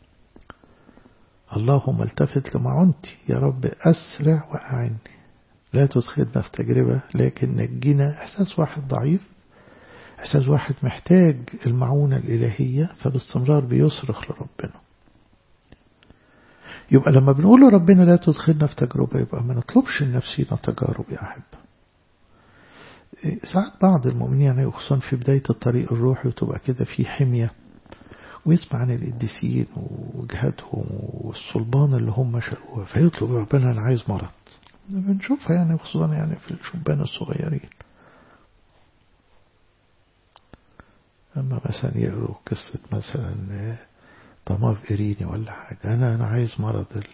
اللهم التفت لمعنتي يا رب أسرع وأعني لا تدخلنا في تجربة لكن نجينا إحساس واحد ضعيف إحساس واحد محتاج المعونة الإلهية فباستمرار بيصرخ لربنا يبقى لما بنقول لربنا لا تدخلنا في تجربة يبقى ما نطلبش لنفسينا تجارب يا أحب ساعات بعض المؤمنين يعني خصوصا في بداية الطريق الروحي وتبقى كده في حمية ويسمع عن القديسين وجهادهم والصلبان اللي هم شالوها فيطلب ربنا أنا عايز مرض بنشوفها يعني خصوصا يعني في الشبان الصغيرين أما مثلا يقروا قصة مثلا طماف إيريني ولا حاجة أنا أنا عايز مرض ال...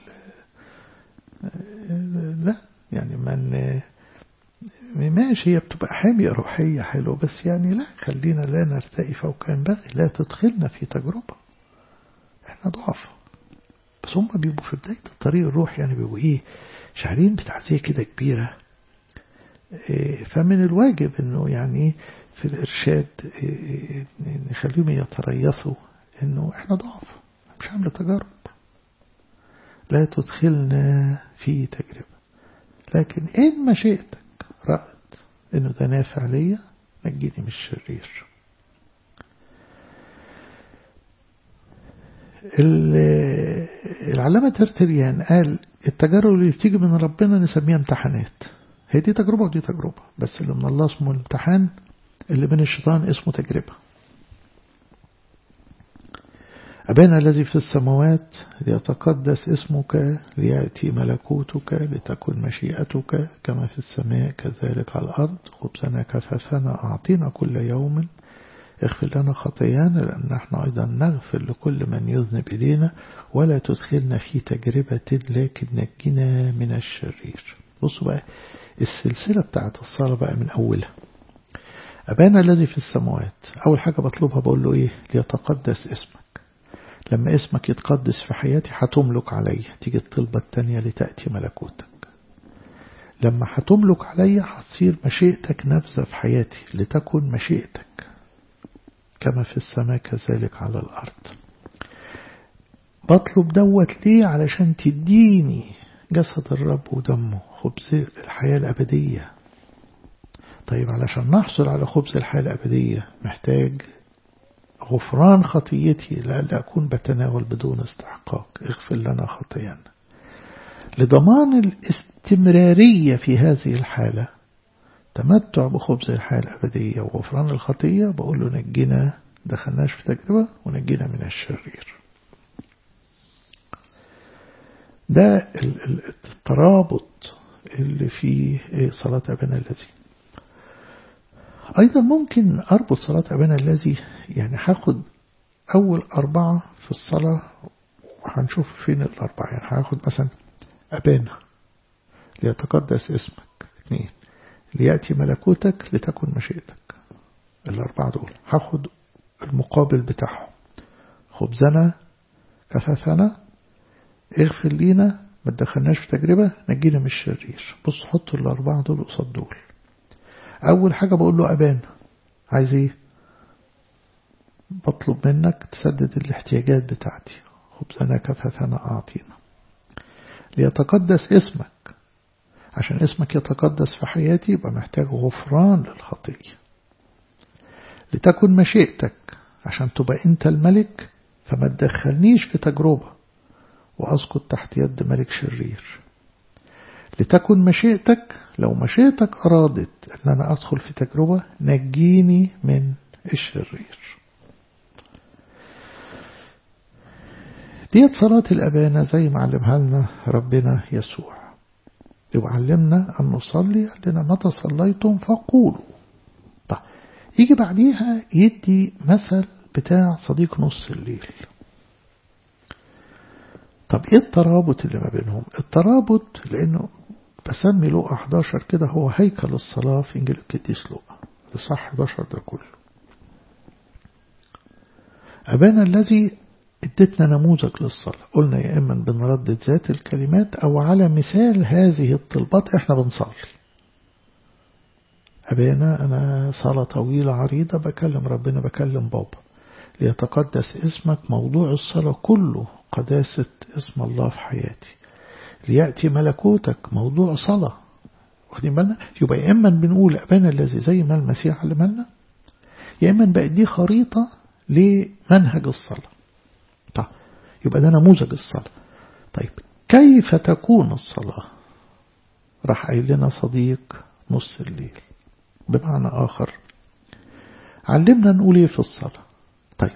لا يعني من ماشي هي بتبقى حامية روحية حلوة بس يعني لا خلينا لا نرتقي فوق ينبغي لا تدخلنا في تجربة احنا ضعف بس هم بيبقوا في بداية الطريق الروح يعني بيبقوا ايه شعرين بتعزية كده كبيرة إيه فمن الواجب انه يعني في الارشاد إيه نخليهم يتريثوا انه احنا ضعف مش عامل تجارب لا تدخلنا في تجربة لكن إن مشيئتك رأت إنه ده نافع ليا نجيني من الشرير العلامة ترتريان قال التجارب اللي بتيجي من ربنا نسميها امتحانات هي دي تجربة ودي تجربة بس اللي من الله اسمه الامتحان اللي من الشيطان اسمه تجربة أبانا الذي في السماوات ليتقدس اسمك ليأتي ملكوتك لتكن مشيئتك كما في السماء كذلك على الأرض خبزنا كفافنا أعطينا كل يوم اغفر لنا خطايانا لأن نحن أيضا نغفر لكل من يذنب إلينا ولا تدخلنا في تجربة لكن نجنا من الشرير بصوا بقى السلسلة بتاعت الصلاة بقى من أولها أبانا الذي في السماوات أول حاجة بطلبها بقول له إيه ليتقدس اسمك لما اسمك يتقدس في حياتي هتملك علي تيجي الطلبة التانية لتأتي ملكوتك لما هتملك علي هتصير مشيئتك نافذة في حياتي لتكن مشيئتك كما في السماء كذلك على الأرض بطلب دوت ليه علشان تديني جسد الرب ودمه خبز الحياة الأبدية طيب علشان نحصل على خبز الحياة الأبدية محتاج غفران خطيتي لألا أكون بتناول بدون استحقاق اغفر لنا خطايانا لضمان الاستمرارية في هذه الحالة تمتع بخبز الحياة الأبدية وغفران الخطية بقول له نجينا دخلناش في تجربة ونجينا من الشرير ده الترابط اللي فيه صلاة أبنا الذي أيضا ممكن أربط صلاة أبانا الذي يعني هاخد أول أربعة في الصلاة وهنشوف فين الأربعة يعني هاخد مثلا أبانا ليتقدس اسمك اثنين ليأتي ملكوتك لتكن مشيئتك الأربعة دول هاخد المقابل بتاعهم خبزنا كفافنا اغفر لينا ما تدخلناش في تجربة نجينا من الشرير بص حط الأربعة دول قصاد دول أول حاجة بقول له أبان عايز إيه بطلب منك تسدد الاحتياجات بتاعتي خبزنا كفافنا أعطينا ليتقدس اسمك عشان اسمك يتقدس في حياتي يبقى محتاج غفران للخطية لتكن مشيئتك عشان تبقى انت الملك فما تدخلنيش في تجربة وأسقط تحت يد ملك شرير لتكن مشيئتك لو مشيئتك أرادت أن أنا أدخل في تجربة نجيني من الشرير ديت صلاة الأبانة زي ما علمها لنا ربنا يسوع يعلمنا أن نصلي لنا متى صليتم فقولوا طيب يجي بعديها يدي مثل بتاع صديق نص الليل طب ايه الترابط اللي ما بينهم الترابط لانه بسمي لقى 11 كده هو هيكل الصلاة في انجيل القديس لقى لصح 11 ده كله أبانا الذي ادتنا نموذج للصلاة قلنا يا إما بنردد ذات الكلمات أو على مثال هذه الطلبات إحنا بنصلي أبانا أنا صلاة طويلة عريضة بكلم ربنا بكلم بابا ليتقدس اسمك موضوع الصلاة كله قداسة اسم الله في حياتي ليأتي ملكوتك موضوع صلاة واخدين بالنا يبقى يا إما بنقول أبانا الذي زي ما المسيح علمنا يا إما بقى دي خريطة لمنهج الصلاة طيب يبقى ده نموذج الصلاة طيب كيف تكون الصلاة راح قايل لنا صديق نص الليل بمعنى آخر علمنا نقول ايه في الصلاة طيب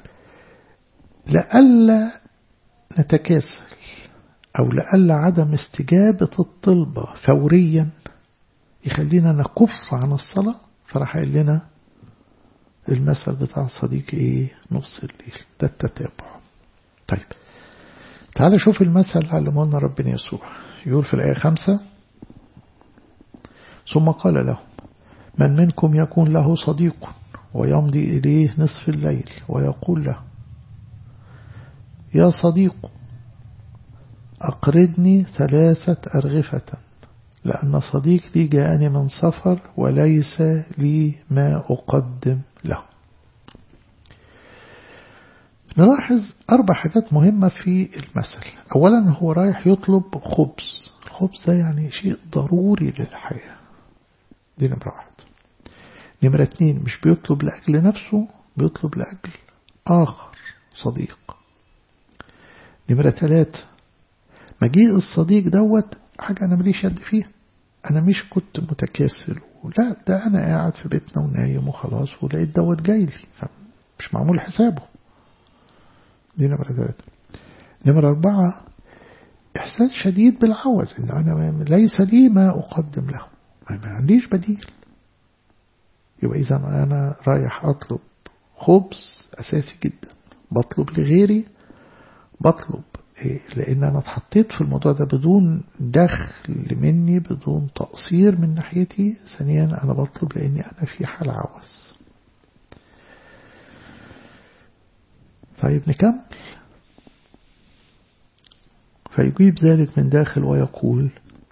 لألا نتكاسل أو لألا عدم استجابة الطلبة فوريا يخلينا نكف عن الصلاة فراح قايل لنا المثل بتاع صديق ايه نص الليل ده التتابع طيب تعال شوف المثل اللي علمه لنا ربنا يسوع يقول في الآية خمسة ثم قال لهم من منكم يكون له صديق ويمضي إليه نصف الليل ويقول له يا صديق أقرضني ثلاثة أرغفة لأن صديق لي جاءني من سفر وليس لي ما أقدم له نلاحظ أربع حاجات مهمة في المثل أولا هو رايح يطلب خبز الخبز ده يعني شيء ضروري للحياة دي نمرة واحد نمرة اتنين مش بيطلب لأجل نفسه بيطلب لأجل آخر صديق نمرة تلاتة مجيء الصديق دوت حاجة أنا مليش يد فيها أنا مش كنت متكاسل لا ده أنا قاعد في بيتنا ونايم وخلاص ولقيت دوت جاي لي مش معمول حسابه دي نمرة ثلاثة نمرة أربعة إحساس شديد بالعوز إن أنا ليس لي ما أقدم له ما عنديش بديل يبقى إذا أنا رايح أطلب خبز أساسي جدا بطلب لغيري بطلب لأن أنا اتحطيت في الموضوع ده بدون دخل مني بدون تقصير من ناحيتي ثانيا أنا بطلب لأني أنا في حال عوز طيب نكمل فيجيب ذلك من داخل ويقول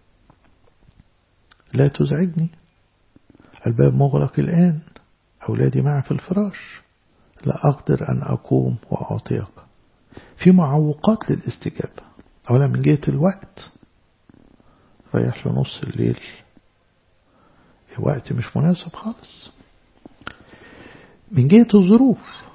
لا تزعجني الباب مغلق الآن أولادي معي في الفراش لا أقدر أن أقوم وأعطيك في معوقات للاستجابة أولا من جهة الوقت رايح له نص الليل وقت مش مناسب خالص من جهة الظروف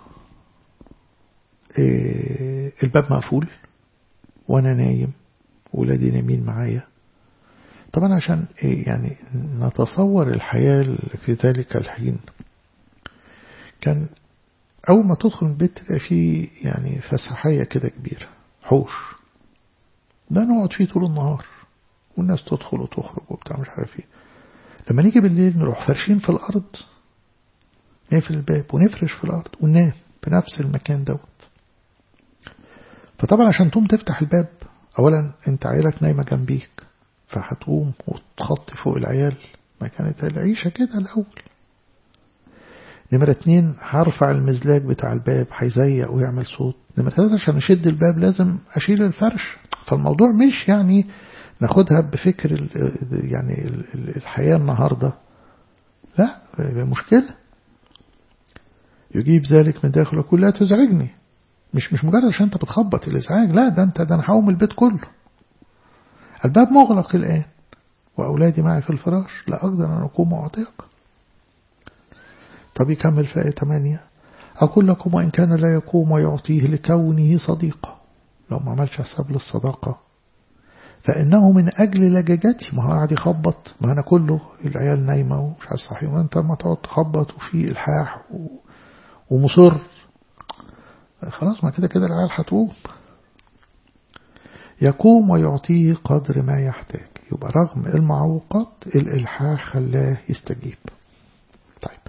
إيه الباب مقفول وانا نايم ولادي نايمين معايا طبعا عشان إيه يعني نتصور الحياة في ذلك الحين كان أول ما تدخل البيت تلاقي فيه يعني فسحية كده كبيرة حوش ده نقعد فيه طول النهار والناس تدخل وتخرج وبتاع مش عارف ايه لما نيجي بالليل نروح فرشين في الأرض نقفل الباب ونفرش في الأرض وننام بنفس المكان دوت فطبعا عشان تقوم تفتح الباب أولا أنت عيلك نايمة جنبيك فهتقوم وتخطي فوق العيال ما كانت العيشة كده الأول نمرة اتنين هرفع المزلاج بتاع الباب هيزيق ويعمل صوت نمرة ثلاثة عشان أشد الباب لازم أشيل الفرش فالموضوع مش يعني ناخدها بفكر يعني الحياة النهاردة لا مشكلة يجيب ذلك من داخل يقول لا تزعجني مش مش مجرد عشان انت بتخبط الازعاج لا ده انت ده انا هقوم البيت كله الباب مغلق الان واولادي معي في الفراش لا اقدر ان اقوم واعطيك طب يكمل في آية 8 أقول لكم وإن كان لا يقوم ويعطيه لكونه صديقة لو ما عملش حساب للصداقة فإنه من أجل لجاجتي ما هو قاعد يخبط ما أنا كله العيال نايمة ومش عايز صحي وأنت ما تقعد تخبط وفي إلحاح و... ومصر خلاص ما كده كده العيال هتقوم يقوم ويعطيه قدر ما يحتاج يبقى رغم المعوقات الإلحاح خلاه يستجيب طيب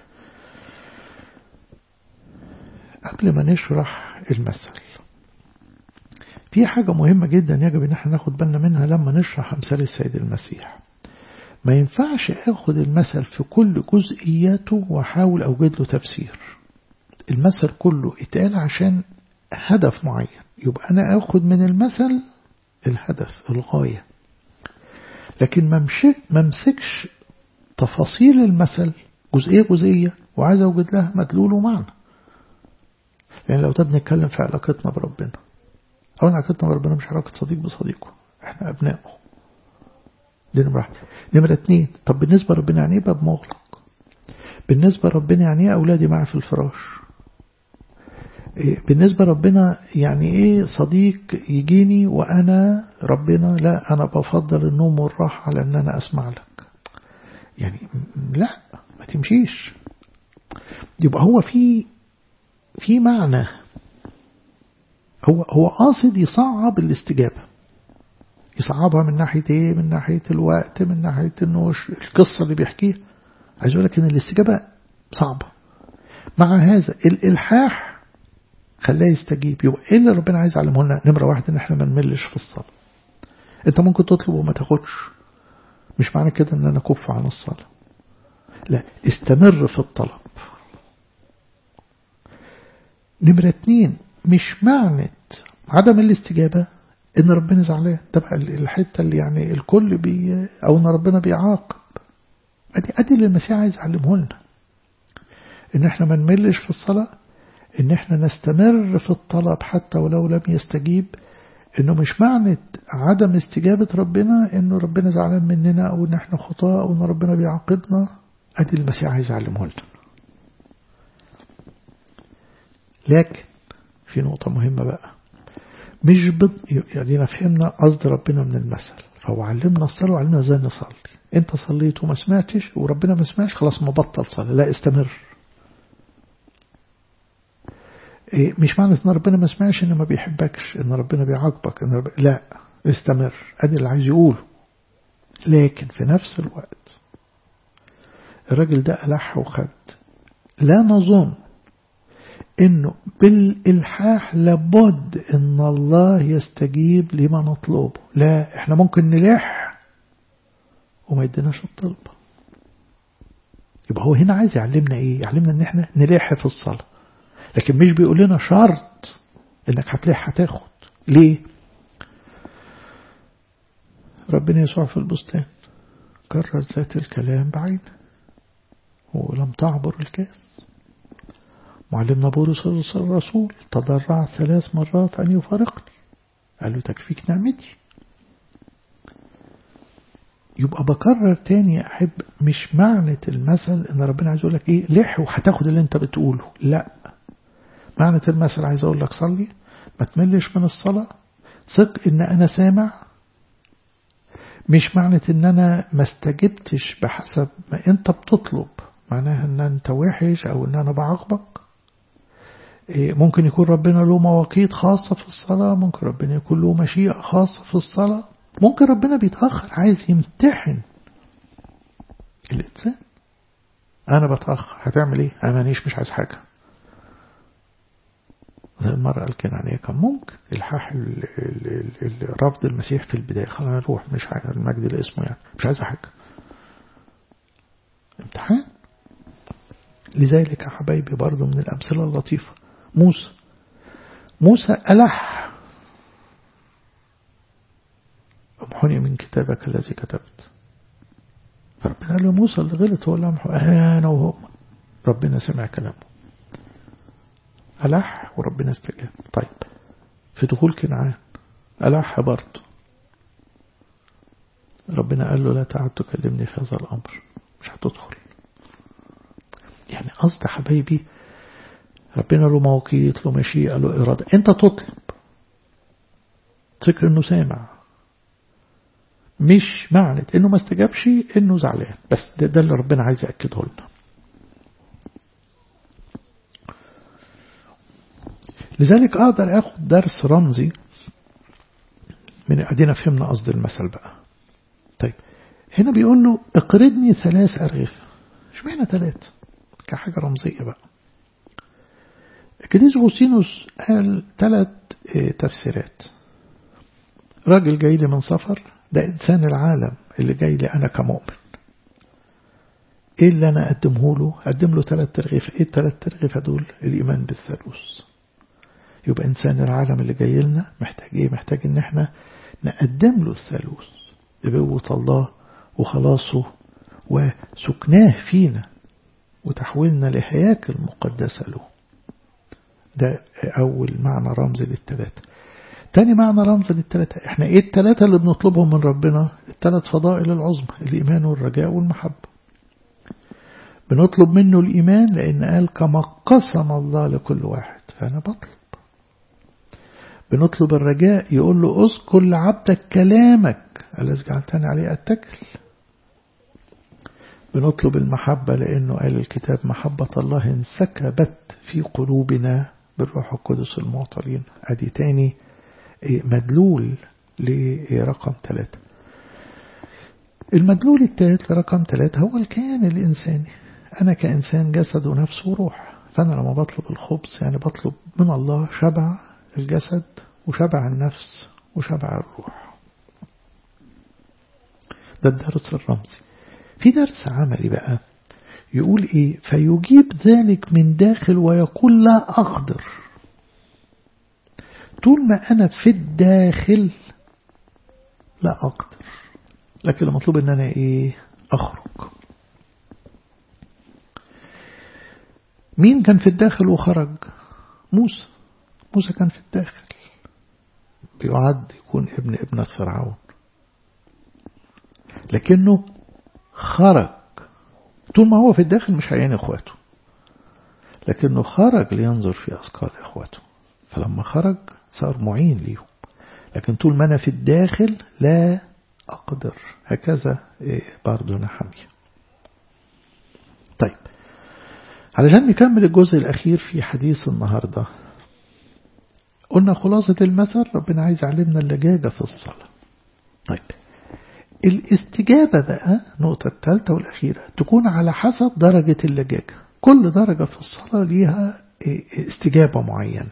قبل ما نشرح المثل في حاجة مهمة جدا يجب ان احنا ناخد بالنا منها لما نشرح أمثال السيد المسيح ما ينفعش اخد المثل في كل جزئياته واحاول اوجد له تفسير المثل كله اتقال عشان هدف معين يبقى أنا أخذ من المثل الهدف الغاية لكن ما امسكش تفاصيل المثل جزئية جزئية وعايز أوجد لها مدلول ومعنى يعني لو ده بنتكلم في علاقتنا بربنا أو علاقتنا بربنا مش علاقة صديق بصديقه احنا أبنائه دي نمرة واحد نمرة اتنين طب بالنسبة لربنا يعني ايه باب مغلق بالنسبة لربنا يعني ايه أولادي معي في الفراش إيه بالنسبة لربنا يعني ايه صديق يجيني وأنا ربنا لا أنا بفضل النوم والراحة على أن أنا أسمع لك يعني لا ما تمشيش يبقى هو في في معنى هو هو قاصد يصعب الاستجابة يصعبها من ناحية ايه من ناحية الوقت من ناحية انه القصة اللي بيحكيها عايز اقول لك ان الاستجابة صعبة مع هذا الالحاح خلاه يستجيب يبقى ايه اللي ربنا عايز يعلمه لنا نمرة واحد ان احنا ما نملش في الصلاة انت ممكن تطلب وما تاخدش مش معنى كده ان انا كف عن الصلاة لا استمر في الطلب نمرة اتنين مش معنى عدم الاستجابة ان ربنا زعلان ده بقى الحتة اللي يعني الكل بي او ان ربنا بيعاقب ادي ادي اللي المسيح عايز يعلمه لنا ان احنا ما نملش في الصلاة ان احنا نستمر في الطلب حتى ولو لم يستجيب انه مش معنى عدم استجابة ربنا انه ربنا زعلان مننا او ان احنا خطاء او ان ربنا بيعاقبنا ادي المسيح عايز يعلمه لنا لكن في نقطة مهمة بقى مش بض... يعني فهمنا قصد ربنا من المثل فهو علمنا الصلاة وعلمنا ازاي نصلي انت صليت وما سمعتش وربنا ما سمعش خلاص ما بطل صلاة لا استمر إيه مش معنى ان ربنا ما سمعش ان ما بيحبكش ان ربنا بيعاقبك ان ربنا... لا استمر ادي اللي عايز يقوله لكن في نفس الوقت الراجل ده ألح وخد لا نظن انه بالالحاح لابد ان الله يستجيب لما نطلبه لا احنا ممكن نلح وما يديناش الطلب يبقى هو هنا عايز يعلمنا ايه يعلمنا ان احنا نلح في الصلاة لكن مش بيقول لنا شرط انك هتلح هتاخد ليه ربنا يسوع في البستان كرر ذات الكلام بعينه ولم تعبر الكاس معلمنا بولس الرسول تضرع ثلاث مرات أن يفارقني قال له تكفيك نعمتي يبقى بكرر تاني يا أحب مش معنى المثل إن ربنا عايز يقول لك إيه لح وهتاخد اللي أنت بتقوله لا معنى المثل عايز أقول لك صلي ما تملش من الصلاة ثق إن أنا سامع مش معنى إن أنا ما استجبتش بحسب ما أنت بتطلب معناها إن أنت وحش أو إن أنا بعاقبك ممكن يكون ربنا له مواقيت خاصة في الصلاة ممكن ربنا يكون له مشيئة خاصة في الصلاة ممكن ربنا بيتأخر عايز يمتحن الإنسان أنا بتأخر هتعمل إيه أنا مانيش مش عايز حاجة زي المرة قال كان عليها كان ممكن الحاح رفض المسيح في البداية خلينا نروح مش عايز المجد اللي اسمه يعني مش عايز حاجة امتحان لذلك يا حبايبي برضه من الأمثلة اللطيفة موسى موسى ألح امحني من كتابك الذي كتبت فربنا قال له موسى اللي غلط هو اللي امحو أنا وهم ربنا سمع كلامه ألح وربنا استجاب طيب في دخول كنعان ألح برضه ربنا قال له لا تعد تكلمني في هذا الأمر مش هتدخل يعني قصد حبايبي ربنا له مواقيت له مشيئة له إرادة أنت تطلب تذكر أنه سامع مش معنى أنه ما استجابش أنه زعلان بس ده, ده اللي ربنا عايز يأكده لنا لذلك أقدر أخذ درس رمزي من أدينا فهمنا قصد المثل بقى طيب هنا بيقول له اقرضني ثلاث أرغف مش معنى ثلاث كحاجة رمزية بقى كديس غوسينوس قال ثلاث تفسيرات راجل جاي لي من سفر ده إنسان العالم اللي جاي لي أنا كمؤمن إيه اللي أنا أقدمه له أقدم له ثلاث ترغيف إيه الثلاث ترغيفة دول الإيمان بالثالوث يبقى إنسان العالم اللي جاي لنا محتاج إيه محتاج إن إحنا نقدم له الثالوث بقوة الله وخلاصه وسكناه فينا وتحويلنا لهياكل مقدسة له ده أول معنى رمز للثلاثة تاني معنى رمز للثلاثة احنا ايه الثلاثة اللي بنطلبهم من ربنا الثلاث فضائل العظمى الإيمان والرجاء والمحبة بنطلب منه الإيمان لأن قال كما قسم الله لكل واحد فأنا بطلب بنطلب الرجاء يقول له اذكر لعبدك كلامك الذي جعلتني عليه أتكل بنطلب المحبة لأنه قال الكتاب محبة الله انسكبت في قلوبنا بالروح القدس المعطلين أدي تاني مدلول لرقم ثلاثة المدلول الثالث لرقم ثلاثة هو الكيان الإنساني أنا كإنسان جسد ونفس وروح فأنا لما بطلب الخبز يعني بطلب من الله شبع الجسد وشبع النفس وشبع الروح ده الدرس الرمزي في درس عملي بقى يقول إيه فيجيب ذلك من داخل ويقول لا أقدر طول ما أنا في الداخل لا أقدر لكن المطلوب أن أنا إيه أخرج مين كان في الداخل وخرج موسى موسى كان في الداخل بيعد يكون ابن ابنة فرعون لكنه خرج طول ما هو في الداخل مش هيعين اخواته لكنه خرج لينظر في أثقال اخواته فلما خرج صار معين ليهم لكن طول ما أنا في الداخل لا أقدر هكذا برضو نحمية طيب علشان نكمل الجزء الأخير في حديث النهاردة قلنا خلاصة المثل ربنا عايز يعلمنا اللجاجة في الصلاة طيب الاستجابة بقى النقطة الثالثة والأخيرة تكون على حسب درجة اللجاجة كل درجة في الصلاة ليها استجابة معينة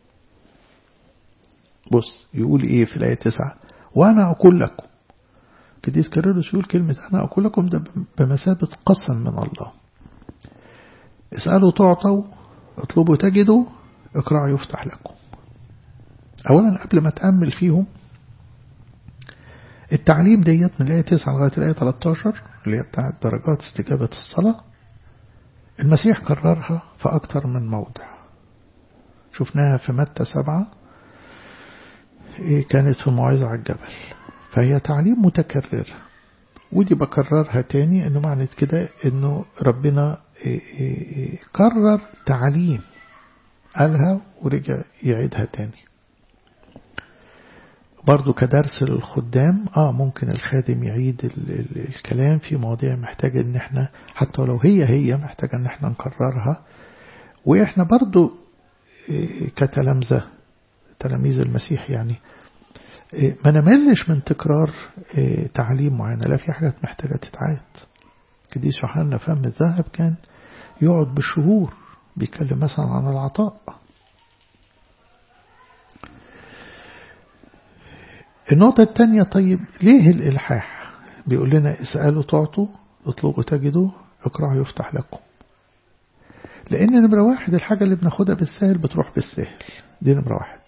بص يقول ايه في الآية 9 وأنا أقول لكم كديس كاريروس يقول كلمة أنا أقول لكم ده بمثابة قسم من الله اسألوا تعطوا اطلبوا تجدوا اقرأوا يفتح لكم أولا قبل ما تأمل فيهم التعليم ديت من الآية 9 لغاية الآية 13 اللي هي بتاعت درجات استجابة الصلاة المسيح كررها في أكتر من موضع شفناها في متى سبعة كانت في موعظة على الجبل فهي تعليم متكرر ودي بكررها تاني انه معنى كده انه ربنا كرر تعليم قالها ورجع يعيدها تاني برضو كدرس للخدام اه ممكن الخادم يعيد ال ال الكلام في مواضيع محتاجة ان احنا حتى لو هي هي محتاجة ان احنا نكررها واحنا برضو كتلامذة تلاميذ المسيح يعني ما نملش من تكرار تعليم معينة لا في حاجات محتاجة تتعاد قديس يوحنا فم الذهب كان يقعد بالشهور بيتكلم مثلا عن العطاء النقطة الثانية طيب ليه الإلحاح بيقول لنا اسألوا تعطوا اطلبوا تجدوا اقرأوا يفتح لكم لأن نمرة واحد الحاجة اللي بناخدها بالسهل بتروح بالسهل دي نمرة واحد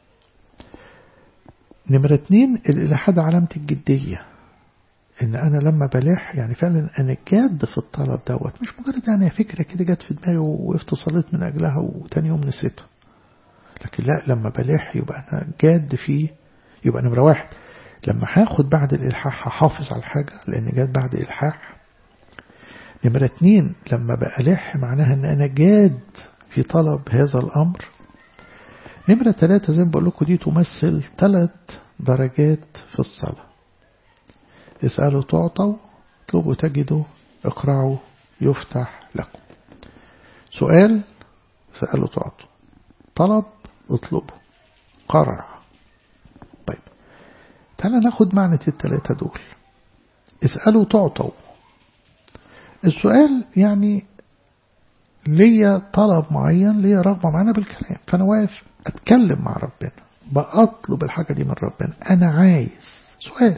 نمرة اتنين الإلحاد ده علامة الجدية إن أنا لما بلح يعني فعلا أنا جاد في الطلب دوت مش مجرد يعني فكرة كده جت في دماغي ووقفت صليت من أجلها وتاني يوم نسيتها لكن لا لما بلح يبقى أنا جاد فيه يبقى نمرة واحد لما هاخد بعد الإلحاح هحافظ على الحاجة لأن جات بعد إلحاح نمرة اتنين لما بألح معناها أن أنا جاد في طلب هذا الأمر نمرة ثلاثة زي ما بقول لكم دي تمثل ثلاث درجات في الصلاة اسألوا تعطوا اطلبوا تجدوا اقرعوا يفتح لكم سؤال سألوا تعطوا طلب اطلبوا قرع طيب تعالى ناخد معنى الثلاثة دول اسألوا تعطوا السؤال يعني ليا طلب معين ليا رغبة معينة بالكلام فأنا واقف أتكلم مع ربنا بأطلب الحاجة دي من ربنا أنا عايز سؤال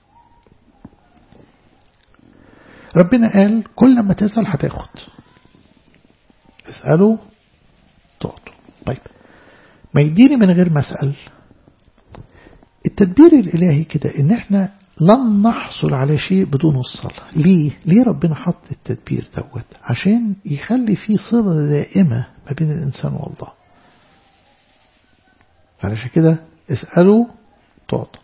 ربنا قال كل ما تسأل هتاخد اسألوا تعطوا طيب ما يديني من غير ما أسأل التدبير الإلهي كده إن إحنا لن نحصل على شيء بدون الصلاة ليه؟ ليه ربنا حط التدبير دوت عشان يخلي فيه صلة دائمة ما بين الإنسان والله علشان كده اسألوا تعطوا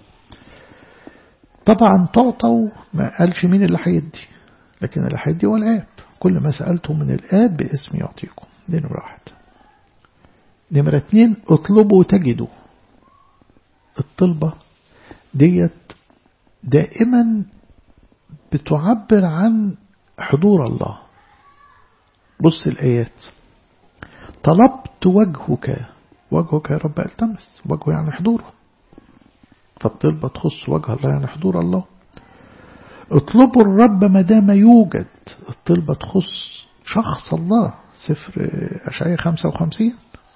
طبعا تعطوا ما قالش مين اللي هيدي لكن اللي هيدي هو الآب كل ما سألته من الآب باسم يعطيكم دي نمرة واحد نمرة اتنين اطلبوا تجدوا الطلبة ديت دائما بتعبر عن حضور الله بص الآيات طلبت وجهك وجهك يا رب التمس وجهه يعني حضوره فالطلبة تخص وجه الله يعني حضور الله اطلبوا الرب ما دام يوجد الطلبة تخص شخص الله سفر أشعية 55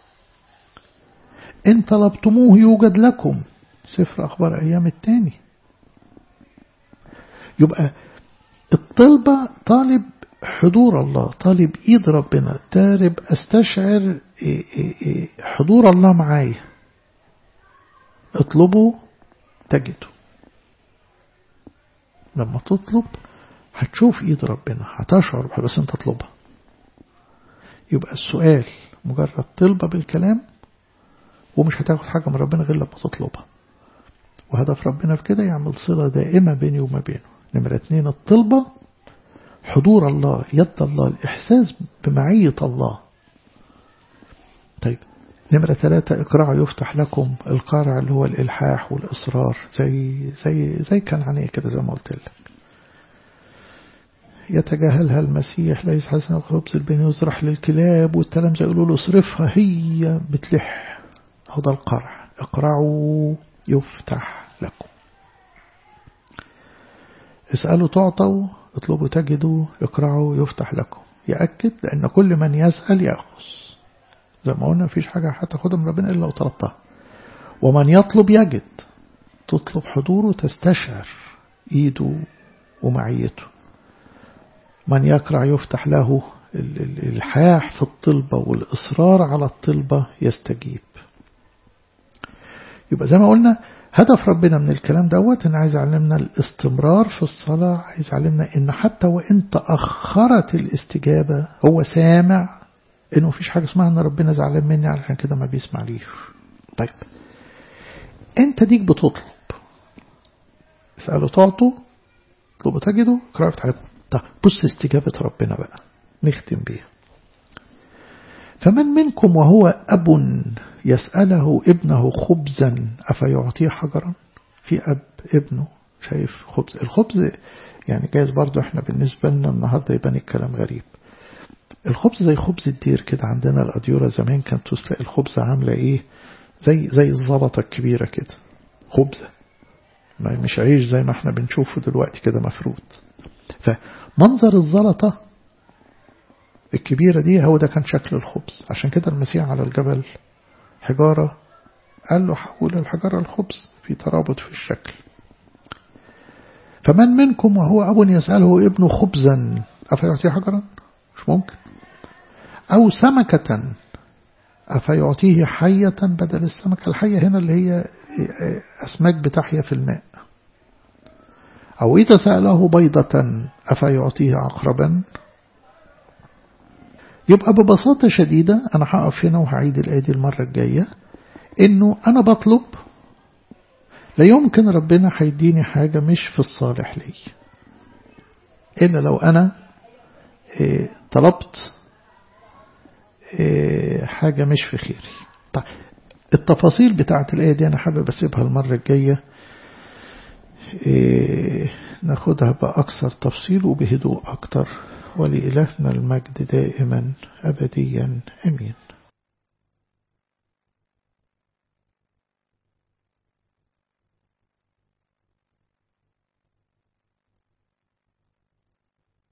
إن طلبتموه يوجد لكم سفر أخبار أيام التاني يبقى الطلبة طالب حضور الله طالب إيد ربنا طالب أستشعر حضور الله معايا اطلبوا تجدوا لما تطلب هتشوف إيد ربنا هتشعر بس أنت تطلبها يبقى السؤال مجرد طلبة بالكلام ومش هتاخد حاجة من ربنا غير لما تطلبها وهدف ربنا في كده يعمل صلة دائمة بيني وما بينه نمرة اتنين الطلبة حضور الله يد الله الإحساس بمعية الله طيب نمرة ثلاثة اقرأوا يفتح لكم القارع اللي هو الإلحاح والإصرار زي زي زي كان عنيه كده زي ما قلت لك يتجاهلها المسيح ليس حسن خبز البين يزرح للكلاب والتلامذة يقولوا له اصرفها هي بتلح هذا القرع اقرعوا يفتح لكم اسألوا تعطوا اطلبوا تجدوا اقرعوا يفتح لكم يأكد لأن كل من يسأل يأخذ زي ما قلنا مفيش حاجة هتاخدها من ربنا إلا لو طلبتها ومن يطلب يجد تطلب حضوره تستشعر إيده ومعيته من يقرع يفتح له الإلحاح في الطلبة والإصرار على الطلبة يستجيب يبقى زي ما قلنا هدف ربنا من الكلام دوت ان عايز يعلمنا الاستمرار في الصلاة عايز يعلمنا ان حتى وان تأخرت الاستجابة هو سامع انه مفيش حاجة اسمها ان ربنا زعلان مني علشان كده ما بيسمع ليش طيب انت ديك بتطلب اسأله تعطوا اطلبوا تجدوا اقرأوا افتح لكم طب بص استجابة ربنا بقى نختم بيها فمن منكم وهو أب يسأله ابنه خبزا أفيعطيه حجرا في أب ابنه شايف خبز الخبز يعني جايز برضو احنا بالنسبة لنا النهاردة يبان الكلام غريب الخبز زي خبز الدير كده عندنا الأديورة زمان كانت تلاقي الخبز عاملة ايه زي زي الزلطة الكبيرة كده خبزة مش عيش زي ما احنا بنشوفه دلوقتي كده مفروض فمنظر الزلطة الكبيرة دي هو ده كان شكل الخبز عشان كده المسيح على الجبل حجارة قال له حول الحجارة الخبز في ترابط في الشكل فمن منكم وهو أب يسأله ابنه خبزا أفيعطيه حجرا مش ممكن أو سمكة أفيعطيه حية بدل السمكة الحية هنا اللي هي أسماك بتحيا في الماء أو إذا سأله بيضة أفيعطيه عقربا يبقى ببساطة شديدة أنا هقف هنا وهعيد الآية دي المرة الجاية إنه أنا بطلب لا يمكن ربنا هيديني حاجة مش في الصالح لي إلا لو أنا إيه طلبت إيه حاجة مش في خيري طيب التفاصيل بتاعت الآية دي أنا حابب أسيبها المرة الجاية إيه ناخدها بأكثر تفصيل وبهدوء أكتر ولإلهنا المجد دائما أبديا أمين